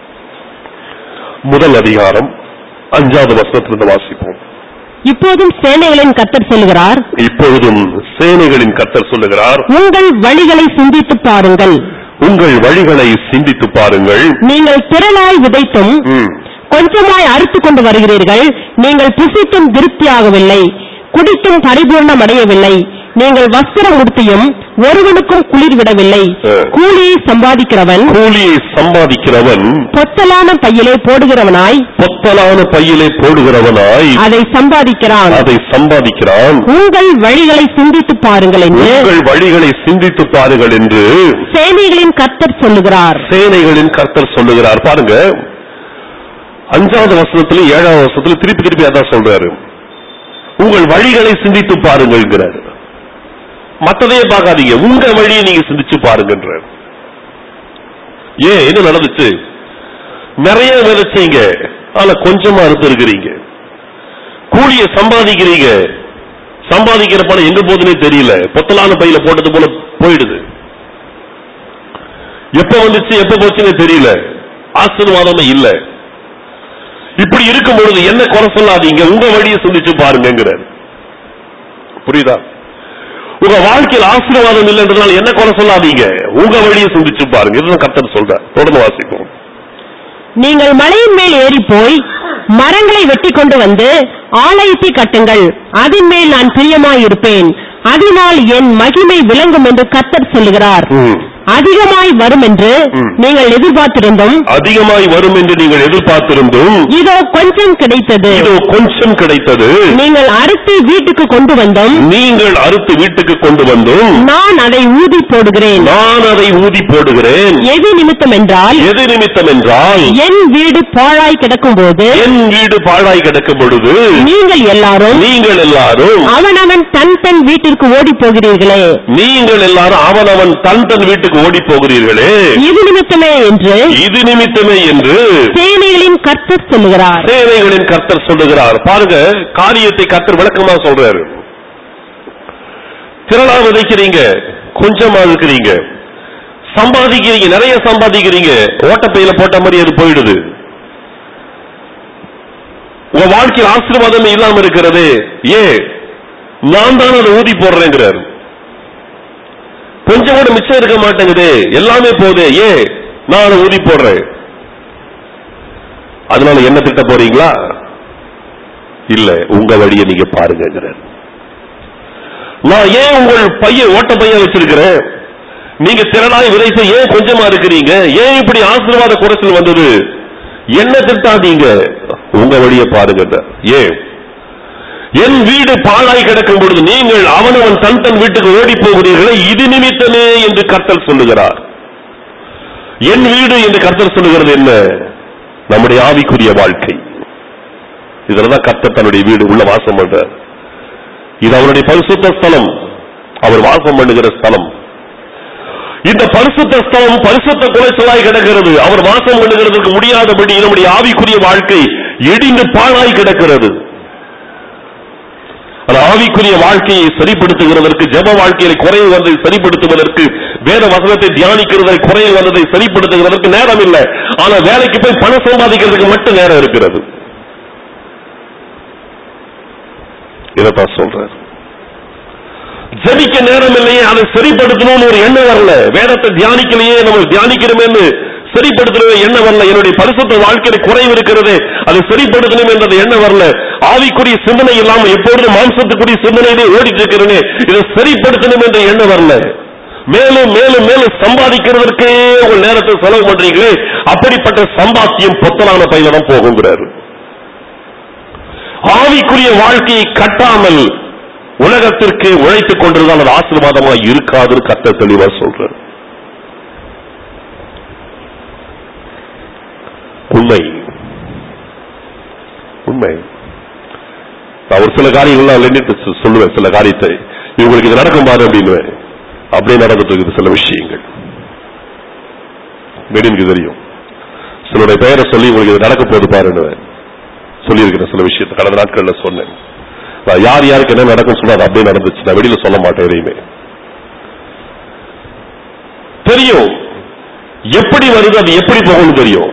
Speaker 1: முதல் அதிகாரம் அஞ்சாவது வசனத்திலிருந்து வாசிப்போம்
Speaker 2: இப்போதும் சேனைகளின் கர்த்தர் சொல்லுகிறார்
Speaker 1: இப்பொழுதும் சேனைகளின் கர்த்தர் சொல்லுகிறார்
Speaker 2: உங்கள் வழிகளை சிந்தித்துப் பாருங்கள்
Speaker 1: உங்கள் வழிகளை சிந்தித்து பாருங்கள்
Speaker 2: நீங்கள் திரளாய் விதைத்தும்
Speaker 1: ம்,
Speaker 2: கொஞ்சமாய் அறுத்துக் கொண்டு வருகிறீர்கள் நீங்கள் புசித்தும் திருப்தியாகவில்லை குடித்தும் பரிபூர்ணம் அடையவில்லை நீங்கள் வஸ்திரம் உடுத்தியும் ஒருவனுக்கும் குளிர் விடவில்லை
Speaker 1: ஆ.
Speaker 2: கூலியை சம்பாதிக்கிறவன்
Speaker 1: கூலியை சம்பாதிக்கிறவன்
Speaker 2: பொத்தலான பையிலே போடுகிறவனாய்
Speaker 1: பொத்தலான பையிலே போடுகிறவனாய்
Speaker 2: அதை சம்பாதிக்கிறான்
Speaker 1: அதை சம்பாதிக்கிறான்
Speaker 2: உங்கள் வழிகளை சிந்தித்துப் பாருங்கள் என்று
Speaker 1: உங்கள் வழிகளை சிந்தித்து பாருங்கள் என்று
Speaker 2: சேனைகளின் கர்த்தர் சொல்லுகிறார்
Speaker 1: சேனைகளின் கர்த்தர் சொல்லுகிறார் பாருங்க அஞ்சாவது வசனத்துல ஏழாவது வசனத்துல திருப்பி திருப்பி அதான் சொல்றாரு உங்கள் வழிகளை சிந்தித்து பாருங்கள்ங்கிறார் மத்ததையே பார்க்காதீங்க உங்க வழியை நீங்க சிந்திச்சு பாருங்கன்றார் ஏன் என்ன நடந்துச்சு நிறைய விதைச்சீங்க ஆனா கொஞ்சமா அறுத்து இருக்கிறீங்க கூலிய சம்பாதிக்கிறீங்க சம்பாதிக்கிற பணம் எங்க போகுதுன்னே தெரியல பொத்தலான பையில போட்டது போல போயிடுது எப்ப வந்துச்சு எப்ப போச்சுன்னு தெரியல ஆசீர்வாதமே இல்ல இப்படி இருக்கும் பொழுது என்ன குறை சொல்லாதீங்க உங்க வழியை சிந்திச்சு பாருங்கிறார் புரியுதா உங்க வாழ்க்கையில் ஆசீர்வாதம் இல்லைன்றதுனால என்ன குறை சொல்லாதீங்க உங்க வழியை சிந்திச்சு பாருங்க இதுதான் கர்த்தர் சொல்ற தொடர்ந்து வாசிப்போம்
Speaker 2: நீங்கள் மலையின் மேல் ஏறி போய் மரங்களை வெட்டி கொண்டு வந்து ஆலயத்தை கட்டுங்கள் அதன் மேல் நான் பிரியமாயிருப்பேன் அதனால் என் மகிமை விளங்கும் என்று கர்த்தர் சொல்லுகிறார்
Speaker 1: ம்.
Speaker 2: அதிகமாய் வரும் என்று
Speaker 1: ம்.
Speaker 2: நீங்கள் எதிர்பார்த்திருந்தும்
Speaker 1: அதிகமாய் வரும் என்று நீங்கள் எதிர்பார்த்திருந்தும்
Speaker 2: இதோ கொஞ்சம் கிடைத்தது
Speaker 1: இதோ கொஞ்சம் கிடைத்தது
Speaker 2: நீங்கள் அறுத்து வீட்டுக்கு கொண்டு வந்தோம்
Speaker 1: நீங்கள் அறுத்து வீட்டுக்கு கொண்டு வந்தும்
Speaker 2: நான் அதை ஊதி போடுகிறேன்
Speaker 1: நான் அதை ஊதி போடுகிறேன்
Speaker 2: எது நிமித்தம் என்றால்
Speaker 1: எது நிமித்தம் என்றால்
Speaker 2: என் வீடு பாழாய் கிடக்கும் போது
Speaker 1: என் வீடு பாழாய் கிடக்கும் பொழுது
Speaker 2: நீங்கள் எல்லாரும்
Speaker 1: நீங்கள் எல்லாரும்
Speaker 2: அவனவன் தன் தன் வீட்டிற்கு ஓடி போகிறீர்களே
Speaker 1: நீங்கள் எல்லாரும் அவனவன் தன் தன் வீட்டுக்கு ஓடி போகிறீர்களே
Speaker 2: இது நிமித்தமே என்று
Speaker 1: இது நிமித்தமே என்று
Speaker 2: சேனைகளின் கர்த்தர் சொல்லுகிறார்
Speaker 1: சேனைகளின் கர்த்தர் சொல்லுகிறார் பாருங்க காரியத்தை கர்த்தர் விளக்கமா சொல்றாரு திரளா விதைக்கிறீங்க கொஞ்சமா இருக்கிறீங்க சம்பாதிக்கிறீங்க நிறைய சம்பாதிக்கிறீங்க ஓட்டப்பையில போட்ட மாதிரி அது போயிடுது உங்க வாழ்க்கையில் ஆசீர்வாதமே இல்லாம இருக்கிறது ஏன் நான் தான் அதை ஊதி போடுறேங்கிறார் கொஞ்சம் கூட மிச்சம் இருக்க மாட்டேங்குது எல்லாமே போகுது ஏன் நான் அதை ஊதி போடுறேன் அதனால என்ன திட்ட போறீங்களா இல்ல உங்க வழியை நீங்க பாருங்கிறார் நான் ஏன் உங்கள் பையன் ஓட்ட பையன் வச்சிருக்கிறேன் நீங்க திரளாய் விதைத்து ஏன் கொஞ்சமா இருக்கிறீங்க ஏன் இப்படி ஆசீர்வாத குறைச்சல் வந்தது என்ன திட்டாதீங்க உங்க வழியை பாருங்க ஏன் என் வீடு பாழாய் கிடக்கும் பொழுது நீங்கள் அவனவன் தன் தன் வீட்டுக்கு ஓடி போகிறீர்களே இது நிமித்தமே என்று கர்த்தர் சொல்லுகிறார் என் வீடு என்று கர்த்தர் சொல்லுகிறது என்ன நம்முடைய ஆவிக்குரிய வாழ்க்கை இதுலதான் கர்த்தர் தன்னுடைய வீடு உள்ள வாசம் பண்றார் இது அவருடைய பரிசுத்த ஸ்தலம் அவர் வாசம் பண்ணுகிற ஸ்தலம் இந்த பரிசுத்த ஸ்தலம் பரிசுத்த குலைச்சலாய் கிடக்கிறது அவர் வாசம் பண்ணுகிறதுக்கு முடியாதபடி நம்முடைய ஆவிக்குரிய வாழ்க்கை இடிந்து பாழாய் கிடக்கிறது அந்த ஆவிக்குரிய வாழ்க்கையை சரிப்படுத்துகிறதற்கு ஜெப வாழ்க்கையை குறைவு வந்ததை சரிப்படுத்துவதற்கு வேத வசனத்தை தியானிக்கிறதை குறைவு வந்ததை சரிப்படுத்துகிறதற்கு நேரம் இல்லை ஆனா வேலைக்கு போய் பணம் சம்பாதிக்கிறதுக்கு மட்டும் நேரம் இருக்கிறது இதைத்தான் சொல்றார் ஜெபிக்க நேரம் இல்லையே அதை சரிப்படுத்தணும்னு ஒரு எண்ணம் வரல வேதத்தை தியானிக்கலையே நம்ம தியானிக்கிறோமேன்னு சரிப்படுத்தணும் எண்ணம் வரல என்னுடைய பரிசுத்த வாழ்க்கையில குறைவு இருக்கிறது அதை சரிப்படுத்தணும் என்றது எண்ணம் வரல ஆவிக்குரிய சிந்தனை இல்லாம எப்பொழுதும் மாம்சத்துக்குரிய சிந்தனையிலே ஓடிட்டு இருக்கிறேனே இதை சரிப்படுத்தணும் என்ற எண்ணம் வரல மேலும் மேலும் மேலும் சம்பாதிக்கிறதற்கே உங்கள் நேரத்தை செலவு பண்றீங்களே அப்படிப்பட்ட சம்பாத்தியம் பொத்தலான பையில தான் போகுங்கிறாரு ஆவிக்குரிய வாழ்க்கையை கட்டாமல் உலகத்திற்கு உழைத்துக் கொண்டிருந்தால் அது ஆசீர்வாதமா இருக்காதுன்னு கத்த தெளிவா சொல்றார் உண்மை உண்மை நான் ஒரு சில காரியங்கள்லாம் நின்றுட்டு சொ- சொல்லுவேன் சில காரியத்தை இவங்களுக்கு இது நடக்கும் பாரு அப்படின்னு அப்படியே நடந்துட்டு இருக்குது சில விஷயங்கள் எனக்கு தெரியும் சிலருடைய பெயரை சொல்லி உங்களுக்கு இது நடக்க போகுது பாருன்னு சொல்லியிருக்கிறேன் சில விஷயத்தை கடந்த நாட்கள்ல சொன்னேன் நான் யார் யாருக்கு என்ன நடக்கும் சொன்னா அது அப்படியே நடந்துச்சு நான் வெளியில சொல்ல மாட்டேன் எதையுமே தெரியும் எப்படி வருது அது எப்படி போகும்னு தெரியும்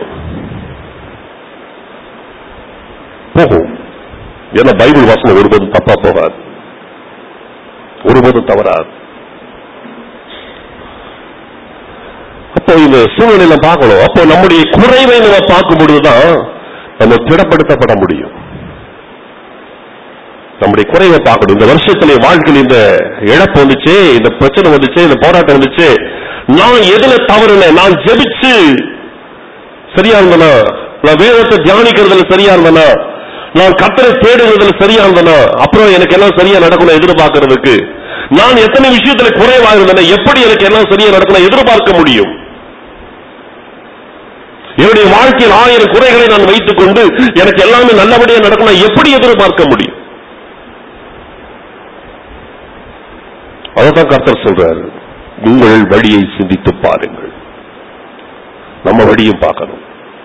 Speaker 1: போகும் ஏன்னா பைபிள் வாசனை ஒருபோதும் தப்பா போகாது ஒருபோதும் தவறாது அப்போ இந்த சூழ்நிலையில பார்க்கணும் அப்போ நம்முடைய குறைவை நம்ம பார்க்கும் பொழுதுதான் நம்ம திடப்படுத்தப்பட முடியும் நம்முடைய குறைவை பார்க்கணும் இந்த வருஷத்துல என் வாழ்க்கையில் இந்த இழப்பு வந்துச்சு இந்த பிரச்சனை வந்துச்சு இந்த போராட்டம் வந்துச்சு நான் எதுல தவறுனேன் நான் ஜெபிச்சு சரியா இருந்தனா நான் வேதத்தை தியானிக்கிறதுல சரியா இருந்தனா நான் கத்தரை தேடுறதுல சரியா இருந்தனா அப்புறம் எனக்கு எல்லாம் சரியா நடக்கணும் எதிர்பார்க்கறதுக்கு நான் எத்தனை விஷயத்துல குறைவா இருந்தேன் எப்படி எனக்கு எல்லாம் சரியா நடக்கணும் எதிர்பார்க்க முடியும் என்னுடைய வாழ்க்கையில் ஆயிரம் குறைகளை நான் வைத்துக் கொண்டு எனக்கு எல்லாமே நல்லபடியா நடக்கணும் எப்படி எதிர்பார்க்க முடியும் அதான் கர்த்தர் சொல்றாரு உங்கள் வழியை சிந்தித்து பாருங்கள் நம்ம வழியும் பார்க்கணும்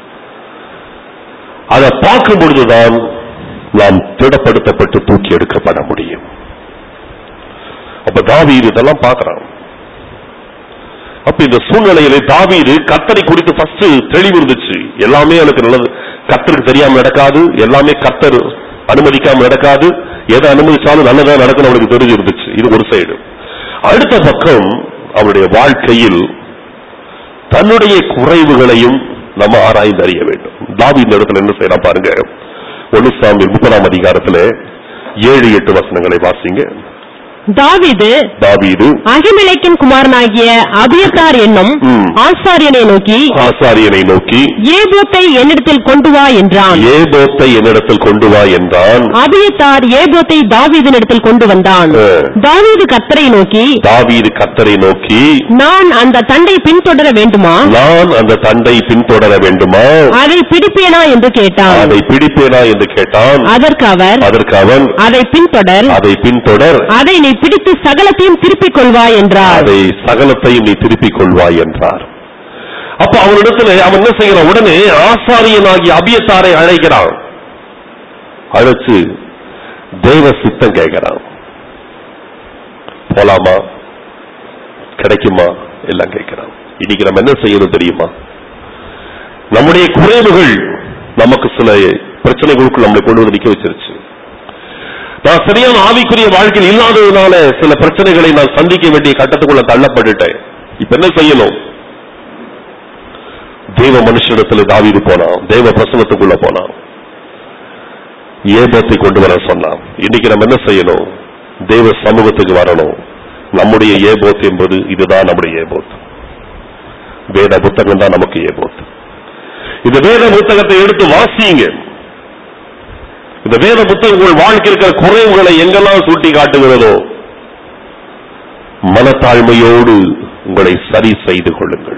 Speaker 1: அதை பார்க்கும் பொழுதுதான் நாம் திடப்படுத்தப்பட்டு தூக்கி எடுக்கப்பட முடியும் அப்ப தாவீது இதெல்லாம் பார்க்கறான் அப்ப இந்த சூழ்நிலையிலே தாவீது கத்தரை குறித்து ஃபர்ஸ்ட் தெளிவு இருந்துச்சு எல்லாமே எனக்கு நல்லது கத்தருக்கு தெரியாம நடக்காது எல்லாமே கத்தர் அனுமதிக்காம நடக்காது எதை அனுமதிச்சாலும் நல்லதா நடக்கணும் அவனுக்கு தெரிஞ்சு இருந்துச்சு இது ஒரு சைடு அடுத்த பக்கம் அவருடைய வாழ்க்கையில் தன்னுடைய குறைவுகளையும் நம்ம ஆராய்ந்து அறிய வேண்டும் தாவி இந்த இடத்துல என்ன செய்யலாம் பாருங்க ஒன்னு சாமி முப்பதாம் அதிகாரத்துல ஏழு எட்டு வசனங்களை வாசிங்க
Speaker 2: தாவீது
Speaker 1: தாவீது
Speaker 2: அகிமெலேக்கின் குமாரனாகிய அபியத்தார் என்னும்
Speaker 1: ம்.
Speaker 2: ஆசாரியனை நோக்கி
Speaker 1: ஆசாரியனை நோக்கி
Speaker 2: ஏபோத்தை என்னிடத்தில் கொண்டு வா என்றான்
Speaker 1: ஏபோத்தை என்னிடத்தில் கொண்டு வா என்றான்
Speaker 2: அபியத்தார் ஏபோத்தை தாவீதினிடத்தில் கொண்டு வந்தான்
Speaker 1: ஆ.
Speaker 2: தாவீது கர்த்தரை நோக்கி
Speaker 1: தாவீது கத்தரை நோக்கி
Speaker 2: நான் அந்த தண்டை பின்தொடர வேண்டுமா
Speaker 1: நான் அந்த தண்டை பின்தொடர வேண்டுமா
Speaker 2: அதை பிடிப்பேனா என்று கேட்டான்
Speaker 1: அதை பிடிப்பேனா என்று கேட்டான்
Speaker 2: அதற்கு அவர்
Speaker 1: அதற்கு அவன்
Speaker 2: அதை பின்தொடர்
Speaker 1: அதை பின்தொடர்
Speaker 2: அதை நீ பிடித்து சகலத்தையும் திருப்பிக் கொள்வாய் என்றார்
Speaker 1: அதை சகலத்தையும் நீ திருப்பிக் கொள்வாய் என்றார் அப்ப அவனிடத்துல அவன் என்ன செய்யறான் உடனே ஆசாரியனாகிய அபியத்தாரை அழைக்கிறான் அழைச்சு தேவ சித்தம் கேட்கிறான் போலாமா கிடைக்குமா எல்லாம் கேட்கிறான் இன்னைக்கு நம்ம என்ன செய்யணும் தெரியுமா நம்முடைய குறைவுகள் நமக்கு சில பிரச்சனைகளுக்கு நம்மளை கொண்டு வந்து நிக்க வச்சிருச்சு நான் சரியான ஆவிக்குரிய வாழ்க்கையில் இல்லாததுனால சில பிரச்சனைகளை நான் சந்திக்க வேண்டிய கட்டத்துக்குள்ள தள்ளப்பட்டுட்டேன் இப்ப என்ன செய்யணும் தேவ மனுஷனிடத்துல தாவீது போனான் தேவ பிரசனத்துக்குள்ள போனான் ஏபத்தை கொண்டு வர சொன்னான் இன்னைக்கு நம்ம என்ன செய்யணும் தேவ சமூகத்துக்கு வரணும் நம்முடைய ஏபோத் என்பது இதுதான் நம்முடைய ஏபோத் வேத புத்தகம் தான் நமக்கு ஏபோத் இந்த வேத புத்தகத்தை எடுத்து வாசியுங்க இந்த வேத புத்தகம் உங்கள் வாழ்க்கையில் இருக்கிற குறைவுகளை எங்கெல்லாம் சுட்டி காட்டுகிறதோ மனத்தாழ்மையோடு உங்களை சரி செய்து கொள்ளுங்கள்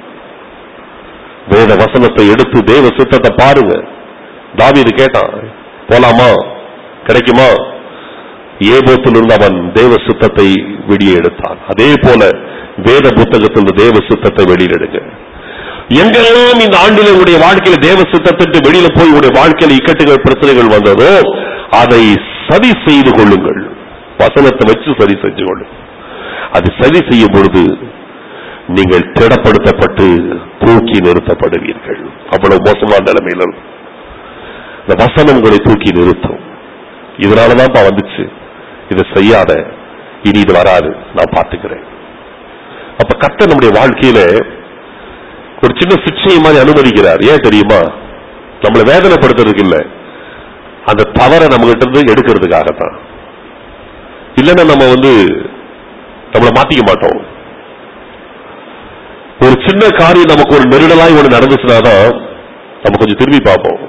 Speaker 1: வேத வசனத்தை எடுத்து தேவ சித்தத்தை பாருங்க தாவீது கேட்டான் போலாமா கிடைக்குமா ஏபோத்திலிருந்து அவன் தேவ சித்தத்தை வெளியே எடுத்தான் அதே போல வேத புத்தகத்திலிருந்து தேவ சித்தத்தை வெளியிடுங்க எங்கெல்லாம் இந்த ஆண்டில் உங்களுடைய வாழ்க்கையில தேவ சித்தத்திட்டு வெளியில போய் உங்களுடைய வாழ்க்கையில இக்கட்டுகள் பிரச்சனைகள் வந்ததோ அதை சரி செய்து கொள்ளுங்கள் வசனத்தை வச்சு சரி செஞ்சு கொள்ளுங்கள் அது சரி செய்யும் பொழுது நீங்கள் திடப்படுத்தப்பட்டு தூக்கி நிறுத்தப்படுவீர்கள் அவ்வளவு மோசமான நிலைமையில இருக்கும் இந்த வசனம் உங்களை தூக்கி நிறுத்தும் இதனாலதான்ப்பா வந்துச்சு இதை செய்யாத இனி இது வராது நான் பார்த்துக்கிறேன் அப்ப கர்த்தர் நம்முடைய வாழ்க்கையில ஒரு சின்ன சிக்ஷையை மாதிரி அனுமதிக்கிறார் ஏன் தெரியுமா நம்மளை வேதனைப்படுத்துறதுக்கு இல்ல அந்த தவறை நம்ம கிட்ட இருந்து எடுக்கிறதுக்காகத்தான் இல்லைன்னா நம்ம வந்து நம்மளை மாத்திக்க மாட்டோம் ஒரு சின்ன காரியம் நமக்கு ஒரு நெருடலாய் ஒண்ணு நடந்துச்சுனாதான் நம்ம கொஞ்சம் திரும்பி பார்ப்போம்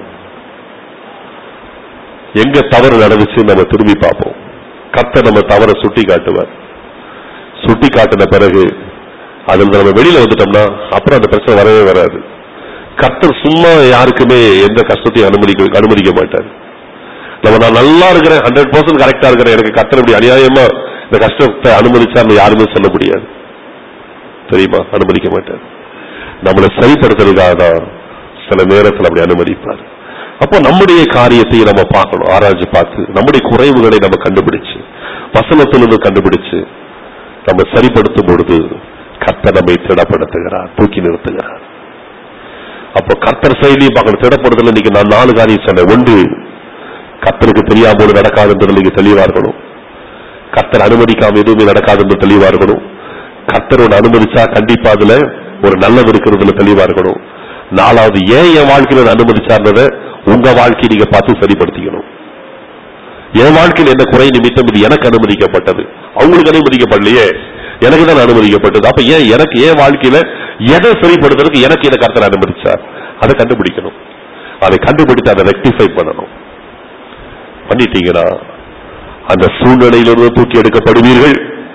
Speaker 1: எங்க தவறு நடந்துச்சு நம்ம திரும்பி பார்ப்போம் கத்த நம்ம தவற சுட்டி காட்டுவார் சுட்டி காட்டின பிறகு அதுல நம்ம வெளியில வந்துட்டோம்னா அப்புறம் அந்த பிரச்சனை வரவே வராது கர்த்தர் சும்மா யாருக்குமே எந்த கஷ்டத்தையும் அனுமதிக்க அனுமதிக்க மாட்டார் நம்ம நான் நல்லா இருக்கிறேன் ஹண்ட்ரட் பர்சன்ட் கரெக்டா இருக்கிறேன் எனக்கு கர்த்தர் இப்படி அநியாயமா இந்த கஷ்டத்தை அனுமதிச்சார்னு யாருமே சொல்ல முடியாது தெரியுமா அனுமதிக்க மாட்டார் நம்மளை சரிப்படுத்துறதுக்காக தான் சில நேரத்தில் அப்படி அனுமதிப்பார் அப்போ நம்முடைய காரியத்தை நம்ம பார்க்கணும் ஆராய்ச்சி பார்த்து நம்முடைய குறைவுகளை நம்ம கண்டுபிடிச்சு வசனத்திலிருந்து கண்டுபிடிச்சு நம்ம சரிப்படுத்தும் பொழுது கர்த்தர் நம்மை திடப்படுத்துகிறார் தூக்கி நிறுத்துகிறார் அப்போ கர்த்தர் செயலியும் பார்க்கணும் திடப்படுதல இன்னைக்கு நான் நாலு காரியம் சொன்னேன் ஒன்று கர்த்தருக்கு தெரியாமல் நடக்காதுன்றதுல நீங்க தெளிவா இருக்கணும் கர்த்தர் அனுமதிக்காம எதுவுமே நடக்காது என்று தெளிவா இருக்கணும் கர்த்தரோட அனுமதிச்சா கண்டிப்பா அதுல ஒரு நல்லது இருக்கிறதுல தெளிவா இருக்கணும் நாலாவது ஏன் என் வாழ்க்கையில அதை அனுமதிச்சார்ன்றத உங்க வாழ்க்கையை நீங்க பார்த்து சரிப்படுத்திக்கணும் என் வாழ்க்கையில் என்ன குறை நிமித்தம் இது எனக்கு அனுமதிக்கப்பட்டது அவங்களுக்கு அனுமதிக்கப்படலையே எனக்கு தான் அனுமதிக்கப்பட்டது அப்ப ஏன் எனக்கு என் வாழ்க்கையில எதை சரிப்படுத்துறதுக்கு எனக்கு இதை கர்த்தர் அனுமதிச்சார் அதை கண்டுபிடிக்கணும் அதை கண்டுபிடித்து அதை ரெக்டிஃபை பண்ணணும் பண்ணிட்டீங்கன்னா அந்த சூழ்நிலையிலிருந்து தூக்கி எடுக்கப்படுவீர்கள்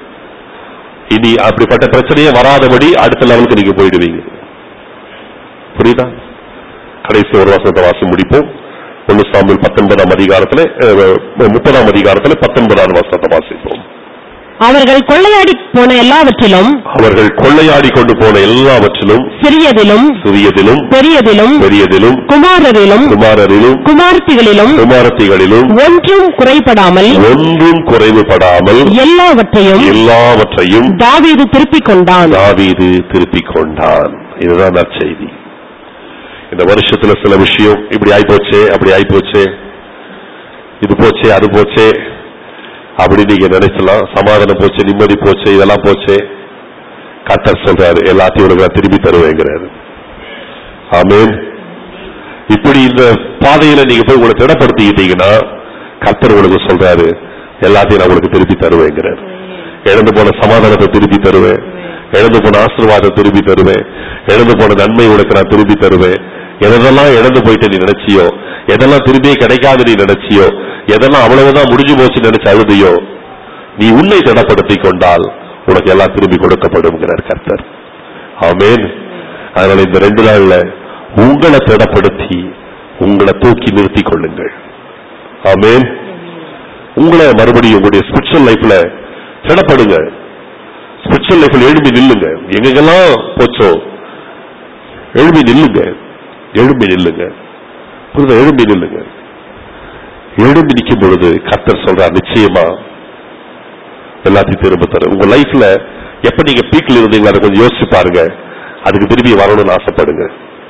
Speaker 1: இனி அப்படிப்பட்ட பிரச்சனையே வராதபடி அடுத்த லெவலுக்கு நீங்க போயிடுவீங்க புரியுதா கடைசி ஒரு வசனத்தை வாசி முடிப்போம் ஒன்னு சாமியில் பத்தொன்பதாம் அதிகாரத்துல அஹ், முப்பதாம் அதிகாரத்துல பத்தொன்பதாம் வசனத்தை வாசிப்போம்
Speaker 2: அவர்கள் கொள்ளையாடி போன எல்லாவற்றிலும்
Speaker 1: அவர்கள் கொள்ளையாடி கொண்டு போன எல்லாவற்றிலும்
Speaker 2: சிறியதிலும்
Speaker 1: சிறியதிலும்
Speaker 2: பெரியதிலும்
Speaker 1: பெரியதிலும்
Speaker 2: குமாரரிலும்
Speaker 1: குமாரரிலும்
Speaker 2: குமார்த்திகளிலும்
Speaker 1: குமாரத்திகளிலும்
Speaker 2: ஒன்றும் குறைபடாமல்
Speaker 1: ஒன்றும் குறைவுபடாமல்
Speaker 2: எல்லாவற்றையும்
Speaker 1: எல்லாவற்றையும்
Speaker 2: தாவீது திருப்பிக் கொண்டான்
Speaker 1: தாவீது திருப்பிக் கொண்டான் இதுதான் நற்செய்தி இந்த வருஷத்துல சில விஷயம் இப்படி ஆயிப்போச்சே அப்படி ஆயிப்போச்சே இது போச்சே அது போச்சே அப்படி நீங்க நினைச்சலாம் சமாதானம் போச்சு நிம்மதி போச்சு இதெல்லாம் போச்சே கத்தர் சொல்றாரு எல்லாத்தையும் உனக்கு நான் திருப்பி தருவேங்கிறாரு ஆமென் இப்படி இந்த பாதையில நீங்க போய் உங்களை திடப்படுத்திக்கிட்டீங்கன்னா கத்தர் உங்களுக்கு சொல்றாரு எல்லாத்தையும் நான் உங்களுக்கு திருப்பி தருவேங்கிறாரு இழந்து போன சமாதானத்தை திருப்பி தருவேன் இழந்து போன ஆசீர்வாதத்தை திருப்பி தருவேன் இழந்து போன நன்மை உனக்கு நான் திருப்பி தருவேன் எதெல்லாம் இழந்து போயிட்டு நீ நினைச்சியோ எதெல்லாம் திரும்பியே கிடைக்காது நீ நினைச்சியோ எதெல்லாம் அவ்வளவுதான் முடிஞ்சு போச்சு நினைச்சு அழுதியோ நீ உன்னை திடப்படுத்திக் கொண்டால் உனக்கு எல்லாம் திரும்பி கொடுக்கப்படும்ங்கிறார் கர்த்தர் ஆமென் அதனால இந்த ரெண்டு நாள்ல உங்களை திடப்படுத்தி உங்களை தூக்கி நிறுத்திக் கொள்ளுங்கள் ஆமென் உங்களை மறுபடியும் உங்களுடைய ஸ்பிரிச்சுவல் லைஃப்ல திடப்படுங்க ஸ்பிரிச்சுவல் லைஃப்ல எழும்பி நில்லுங்க எங்கெங்கெல்லாம் போச்சோ எழும்பி நில்லுங்க எழும்பி நில்லுங்க புரியுதா எழும்பி நில்லுங்க எழும்பி நிற்கும் பொழுது கர்த்தர் சொல்றார் நிச்சயமா எல்லாத்தையும் திரும்ப தர உங்க லைஃப்ல எப்ப நீங்க பீக்ல இருந்தீங்களோ அதை கொஞ்சம் யோசிச்சு பாருங்க அதுக்கு திரும்பி வரணும்னு ஆசைப்படுங்க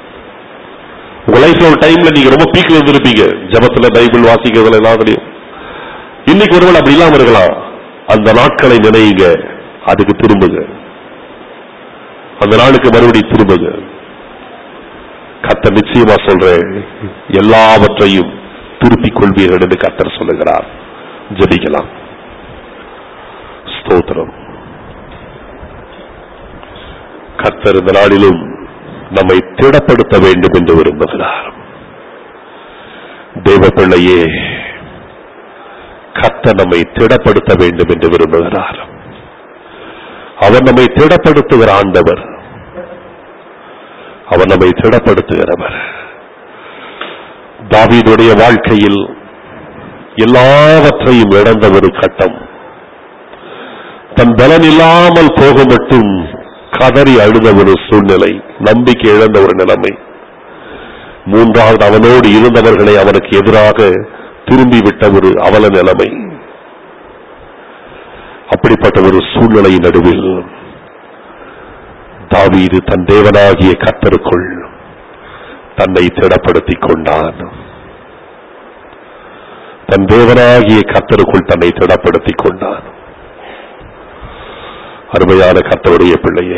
Speaker 1: உங்க லைஃப்ல ஒரு டைம்ல நீங்க ரொம்ப பீக்ல இருந்திருப்பீங்க ஜபத்துல பைபிள் வாசிக்கிறதுல எல்லாத்துலயும் இன்னைக்கு ஒருவேளை அப்படி இல்லாம இருக்கலாம் அந்த நாட்களை நினையுங்க அதுக்கு திரும்புங்க அந்த நாளுக்கு மறுபடியும் திரும்புங்க கர்த்தர் நிச்சயமா சொல்றேன் எல்லாவற்றையும் திருப்பிக் கொள்வீர்கள் என்று கர்த்தர் சொல்லுகிறார் ஜெபிக்கலாம் ஸ்தோத்திரம் கர்த்தர் இந்த நாளிலும் நம்மை திடப்படுத்த வேண்டும் என்று விரும்புகிறார் தேவ பிள்ளையே கர்த்தர் நம்மை திடப்படுத்த வேண்டும் என்று விரும்புகிறார் அவர் நம்மை திடப்படுத்துகிற ஆண்டவர் அவர் நம்மை திடப்படுத்துகிறவர் தாவீதுடைய வாழ்க்கையில் எல்லாவற்றையும் இழந்த ஒரு கட்டம் தன் பலன் இல்லாமல் போக மட்டும் கதறி அழுத ஒரு சூழ்நிலை நம்பிக்கை இழந்த ஒரு நிலைமை மூன்றாவது அவனோடு இருந்தவர்களை அவனுக்கு எதிராக திரும்பிவிட்ட ஒரு அவல நிலைமை அப்படிப்பட்ட ஒரு சூழ்நிலை நடுவில் தாவீது தன் தேவனாகிய கத்தருக்குள் தன்னை திடப்படுத்திக் கொண்டான் தன் தேவனாகிய கத்தருக்குள் தன்னை திடப்படுத்திக் கொண்டான் அருமையான கத்தருடைய பிள்ளையே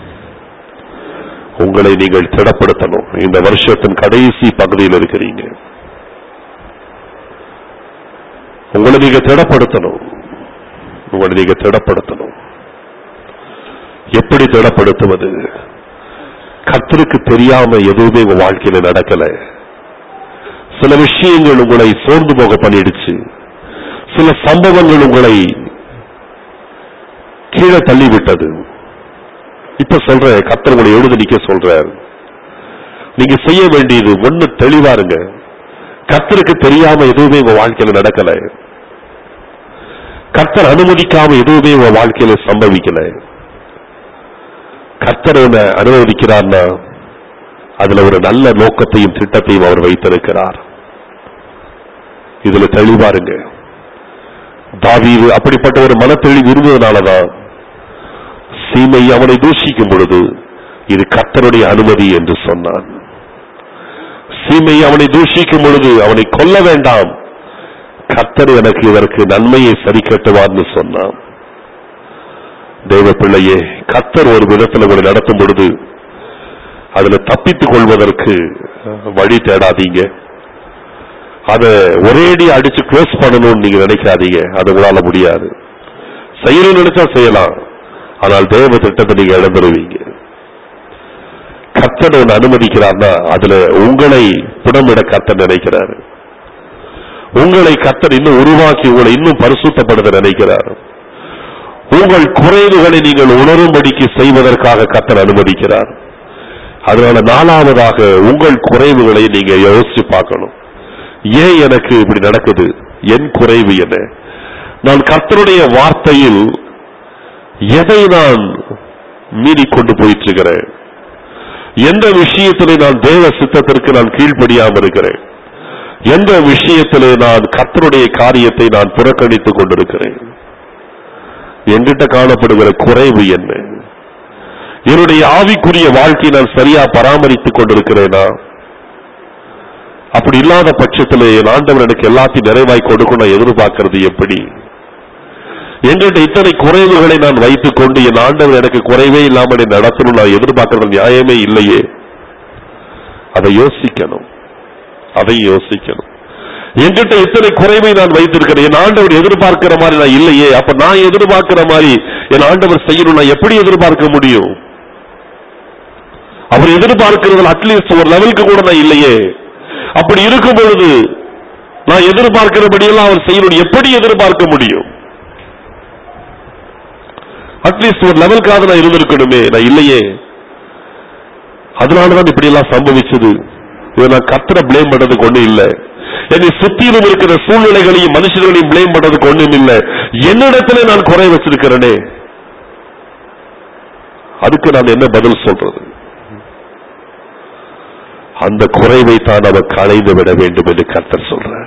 Speaker 1: உங்களை நீங்கள் திடப்படுத்தணும் இந்த வருஷத்தின் கடைசி பகுதியில் இருக்கிறீங்க உங்களை நீங்க திடப்படுத்தணும் உங்களை நீங்க திடப்படுத்தணும் எப்படி திடப்படுத்துவது கர்த்தருக்கு தெரியாம எதுவுமே உங்க வாழ்க்கையில நடக்கல சில விஷயங்கள் உங்களை சோர்ந்து போக பண்ணிடுச்சு சில சம்பவங்கள் உங்களை கீழே தள்ளிவிட்டது இப்ப சொல்ற கர்த்தர் உங்களை எழுத நிக்க சொல்றார் நீங்க செய்ய வேண்டியது ஒண்ணு தெளிவாருங்க கர்த்தருக்கு தெரியாம எதுவுமே உங்க வாழ்க்கையில நடக்கல கர்த்தர் அனுமதிக்காம எதுவுமே உங்க வாழ்க்கையில சம்பவிக்கல கர்த்தர் உன்னை அனுமதிக்கிறார்னா அதுல ஒரு நல்ல நோக்கத்தையும் திட்டத்தையும் அவர் வைத்திருக்கிறார் இதுல தெளிவாருங்க தாவீது அப்படிப்பட்ட ஒரு மனத்தெளிவு இருந்ததுனாலதான் சீமை அவனை தூஷிக்கும் பொழுது இது கர்த்தருடைய அனுமதி என்று சொன்னான் சீமை அவனை தூஷிக்கும் பொழுது அவனை கொல்ல வேண்டாம் கர்த்தர் எனக்கு இதற்கு நன்மையை சரி கட்டுவார்னு சொன்னான் தெய்வ பிள்ளையே கர்த்தர் ஒரு விதத்தில் உங்களை நடத்தும் பொழுது அதுல தப்பித்துக் கொள்வதற்கு வழி தேடாதீங்க அதை ஒரேடி அடிச்சு க்ளோஸ் பண்ணணும்னு நீங்க நினைக்காதீங்க அது உங்களால முடியாது செய்யணும்னு நினைச்சா செய்யலாம் ஆனால் தேவ திட்டத்தை நீங்க இழந்துருவீங்க கர்த்தர் ஒன்று அனுமதிக்கிறார்னா அதுல உங்களை புடமிட கர்த்தர் நினைக்கிறாரு உங்களை கர்த்தர் இன்னும் உருவாக்கி உங்களை இன்னும் பரிசுத்தப்படுத்த நினைக்கிறார் உங்கள் குறைவுகளை நீங்கள் உணரும்படிக்கு செய்வதற்காக கர்த்தர் அனுமதிக்கிறார் அதனால நாலாவதாக உங்கள் குறைவுகளை நீங்க யோசிச்சு பார்க்கணும் ஏன் எனக்கு இப்படி நடக்குது என் குறைவு என்ன நான் கர்த்தருடைய வார்த்தையில் எதை நான் மீறி கொண்டு போயிட்டு இருக்கிறேன் எந்த விஷயத்திலே நான் தேவ சித்தத்திற்கு நான் கீழ்ப்படியாமல் இருக்கிறேன் எந்த விஷயத்திலே நான் கர்த்தருடைய காரியத்தை நான் புறக்கணித்துக் கொண்டிருக்கிறேன் என்கிட்ட காணப்படுகிற குறைவு என்ன என்னுடைய ஆவிக்குரிய வாழ்க்கையை நான் சரியா பராமரித்துக் கொண்டிருக்கிறேனா அப்படி இல்லாத பட்சத்தில் என் ஆண்டவர் எனக்கு எல்லாத்தையும் நிறைவாய் கொடுக்கும் நான் எதிர்பார்க்கிறது எப்படி என்கிட்ட இத்தனை குறைவுகளை நான் வைத்துக் கொண்டு என் ஆண்டவர் எனக்கு குறைவே இல்லாமல் என்னை நடத்தணும் நான் எதிர்பார்க்கிறது நியாயமே இல்லையே அதை யோசிக்கணும் அதை யோசிக்கணும் என்கிட்ட இத்தனை குறைவை நான் வைத்திருக்கிறேன் என் ஆண்டவர் எதிர்பார்க்கிற மாதிரி நான் இல்லையே அப்ப நான் எதிர்பார்க்கிற மாதிரி என் ஆண்டவர் செய்யணும் நான் எப்படி எதிர்பார்க்க முடியும் அவர் எதிர்பார்க்கிறதுல அட்லீஸ்ட் ஒரு லெவலுக்கு கூட நான் இல்லையே அப்படி இருக்கும் பொழுது நான் எதிர்பார்க்கிறபடியெல்லாம் அவர் செய்யணும் எப்படி எதிர்பார்க்க முடியும் அட்லீஸ்ட் ஒரு லெவலுக்காக நான் இருந்திருக்கணுமே நான் இல்லையே அதனாலதான் இப்படி எல்லாம் சம்பவிச்சது இதை நான் கத்திர பிளேம் பண்றதுக்கு ஒண்ணும் இல்ல என்னை சுத்திலும் இருக்கிற சூழ்நிலைகளையும் மனுஷர்களையும் பிளேம் பண்றதுக்கு ஒண்ணும் இல்ல என்னிடத்துல நான் குறை வச்சிருக்கிறேனே அதுக்கு நான் என்ன பதில் சொல்றது அந்த குறைவை தான் அவர் களைந்து விட வேண்டும் என்று கர்த்தர் சொல்றார்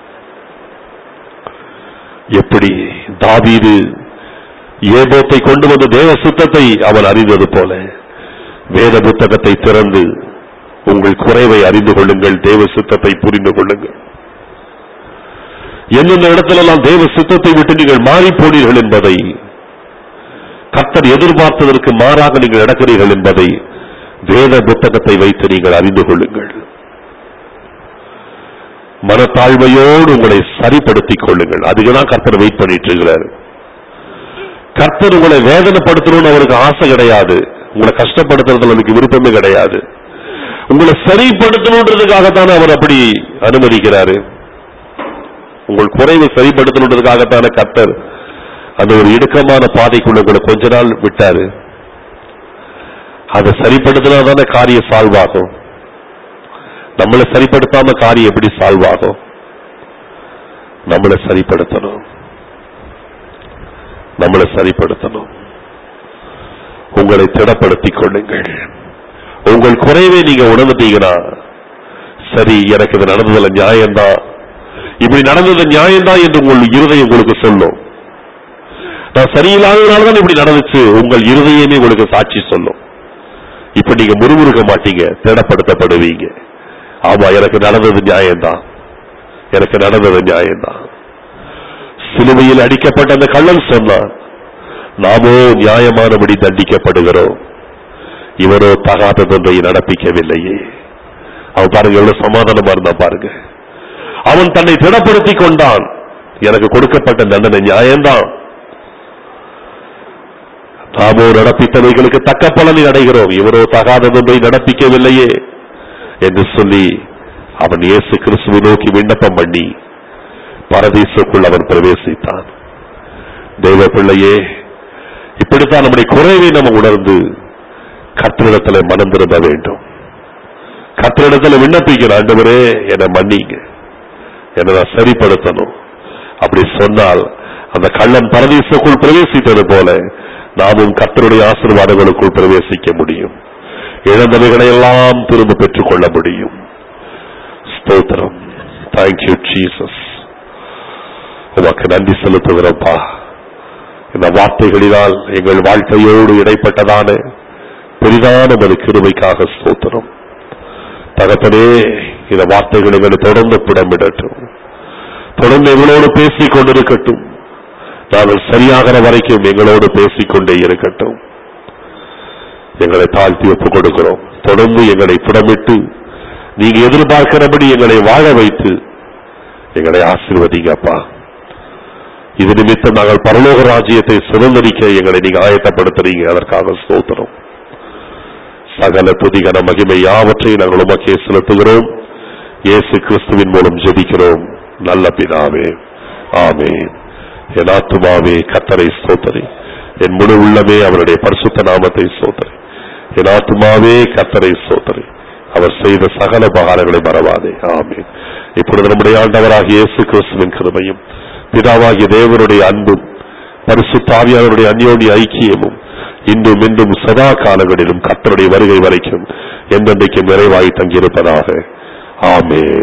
Speaker 1: எப்படி தாவீது ஏபோத்தை கொண்டு வந்த தேவ சுத்தத்தை அவன் அறிந்தது போல வேத புத்தகத்தை திறந்து உங்கள் குறைவை அறிந்து கொள்ளுங்கள் தேவ சித்தத்தை புரிந்து கொள்ளுங்கள் எந்தெந்த இடத்திலெல்லாம் தேவ சித்தத்தை விட்டு நீங்கள் மாறி போனீர்கள் என்பதை கர்த்தர் எதிர்பார்த்ததற்கு மாறாக நீங்கள் நடக்கிறீர்கள் என்பதை வேத புத்தகத்தை வைத்து நீங்கள் அறிந்து கொள்ளுங்கள் மனத்தாழ்மையோடு உங்களை சரிப்படுத்திக் கொள்ளுங்கள் அதுக்குதான் கர்த்தர் வெயிட் பண்ணிட்டு இருக்கிறார் கர்த்தர் உங்களை வேதனைப்படுத்தணும்னு அவருக்கு ஆசை கிடையாது உங்களை கஷ்டப்படுத்துறதுல அவருக்கு விருப்பமே கிடையாது உங்களை சரிப்படுத்தணுன்றதுக்காகத்தானே அவர் அப்படி அனுமதிக்கிறாரு உங்கள் குறைவை சரிப்படுத்தணுன்றதுக்காகத்தானே கர்த்தர் அந்த ஒரு இடுக்கமான பாதைக்குள்ள உங்களை கொஞ்ச நாள் விட்டாரு அதை சரிப்படுத்தினா தானே காரியம் சால்வ் ஆகும் நம்மளை சரிப்படுத்தாம காரியம் எப்படி சால்வ் ஆகும் நம்மளை சரிப்படுத்தணும் நம்மளை சரிப்படுத்தணும் உங்களை திடப்படுத்திக் கொள்ளுங்கள் உங்கள் குறைவை நீங்க உணர்ந்துட்டீங்கன்னா சரி எனக்கு இது நடந்ததுல நியாயம்தான் இப்படி நடந்தது நியாயம்தான் என்று உங்கள் இருதயம் உங்களுக்கு சொல்லும் நான் சரியில்லாததுனால தான் இப்படி நடந்துச்சு உங்கள் இருதயமே உங்களுக்கு சாட்சி சொல்லும் இப்ப நீங்க முறுமுறுக்க மாட்டீங்க திடப்படுத்தப்படுவீங்க ஆமா எனக்கு நடந்தது நியாயம்தான் எனக்கு நடந்தது நியாயம்தான் சிலுவையில் அடிக்கப்பட்ட அந்த கள்ளன் சொன்னான் நாமோ நியாயமானபடி தண்டிக்கப்படுகிறோம் இவரோ தகாததொன்றை நடப்பிக்கவில்லையே அவன் பாருங்க எவ்வளவு சமாதானமா இருந்தான் பாருங்க அவன் தன்னை திடப்படுத்திக் கொண்டான் எனக்கு கொடுக்கப்பட்ட தண்டனை நியாயம்தான் நாமோ நடப்பித்தவைகளுக்கு தக்க பலனை அடைகிறோம் இவரோ தகாததொன்றை நடப்பிக்கவில்லையே என்று சொல்லி அவன் இயேசு கிறிஸ்துவை நோக்கி விண்ணப்பம் பண்ணி பரதீசுக்குள் அவன் பிரவேசித்தான் தெய்வ பிள்ளையே இப்படித்தான் நம்முடைய குறைவை நம்ம உணர்ந்து கர்த்தரிடத்துல மனம் திரும்ப வேண்டும் கர்த்தரிடத்துல விண்ணப்பிக்கிற ஆண்டவரே என்னை மன்னிங்க என்னை நான் சரிப்படுத்தணும் அப்படி சொன்னால் அந்த கள்ளன் பரதீசுக்குள் பிரவேசித்தது போல நாமும் கர்த்தருடைய ஆசீர்வாதங்களுக்குள் பிரவேசிக்க முடியும் இழந்தவைகளை எல்லாம் திரும்ப பெற்றுக் கொள்ள முடியும் ஸ்தோத்திரம் தேங்க்யூ ஜீசஸ் உமக்கு நன்றி செலுத்துகிறோம்ப்பா இந்த வார்த்தைகளினால் எங்கள் வாழ்க்கையோடு இடைப்பட்டதான பெரிதான ஒரு கிருபைக்காக ஸ்தோத்திரம் தகப்பனே இந்த வார்த்தைகள் எங்களை தொடர்ந்து புடமிடட்டும் தொடர்ந்து எங்களோடு பேசிக் கொண்டிருக்கட்டும் நாங்கள் சரியாகிற வரைக்கும் எங்களோடு பேசிக்கொண்டே இருக்கட்டும் எங்களை தாழ்த்தி ஒப்புக் கொடுக்கிறோம் தொடர்ந்து எங்களை புடமிட்டு நீங்க எதிர்பார்க்கிறபடி எங்களை வாழ வைத்து எங்களை ஆசீர்வதிங்கப்பா இது நிமித்தம் நாங்கள் பரலோக ராஜ்யத்தை சுதந்திரிக்க எங்களை நீங்க ஆயத்தப்படுத்துறீங்க அதற்காக ஸ்தோத்திரம் சகல துதிகன மகிமை யாவற்றையும் நாங்கள் உமக்கே செலுத்துகிறோம் இயேசு கிறிஸ்துவின் மூலம் ஜெபிக்கிறோம் நல்ல பிதாவே ஆமென் என் ஆத்துமாவே கத்தரை ஸ்தோத்தரி என் முழு உள்ளமே அவருடைய பரிசுத்த நாமத்தை ஸ்தோத்தரி என் ஆத்துமாவே கத்தரை ஸ்தோத்தரி அவர் செய்த சகல உபகாரங்களை மறவாதே ஆமென் இப்பொழுது நம்முடைய ஆண்டவராகிய இயேசு கிறிஸ்துவின் கிருபையும் பிதாவாகிய தேவனுடைய அன்பும் பரிசுத்தாவியாளருடைய அந்யோன்ய ஐக்கியமும் இன்றும் இன்றும் சதா காலங்களிலும் கத்தருடைய வருகை வரைக்கும் என்றென்றைக்கும் நிறைவாய் தங்கியிருப்பதாக ஆமென்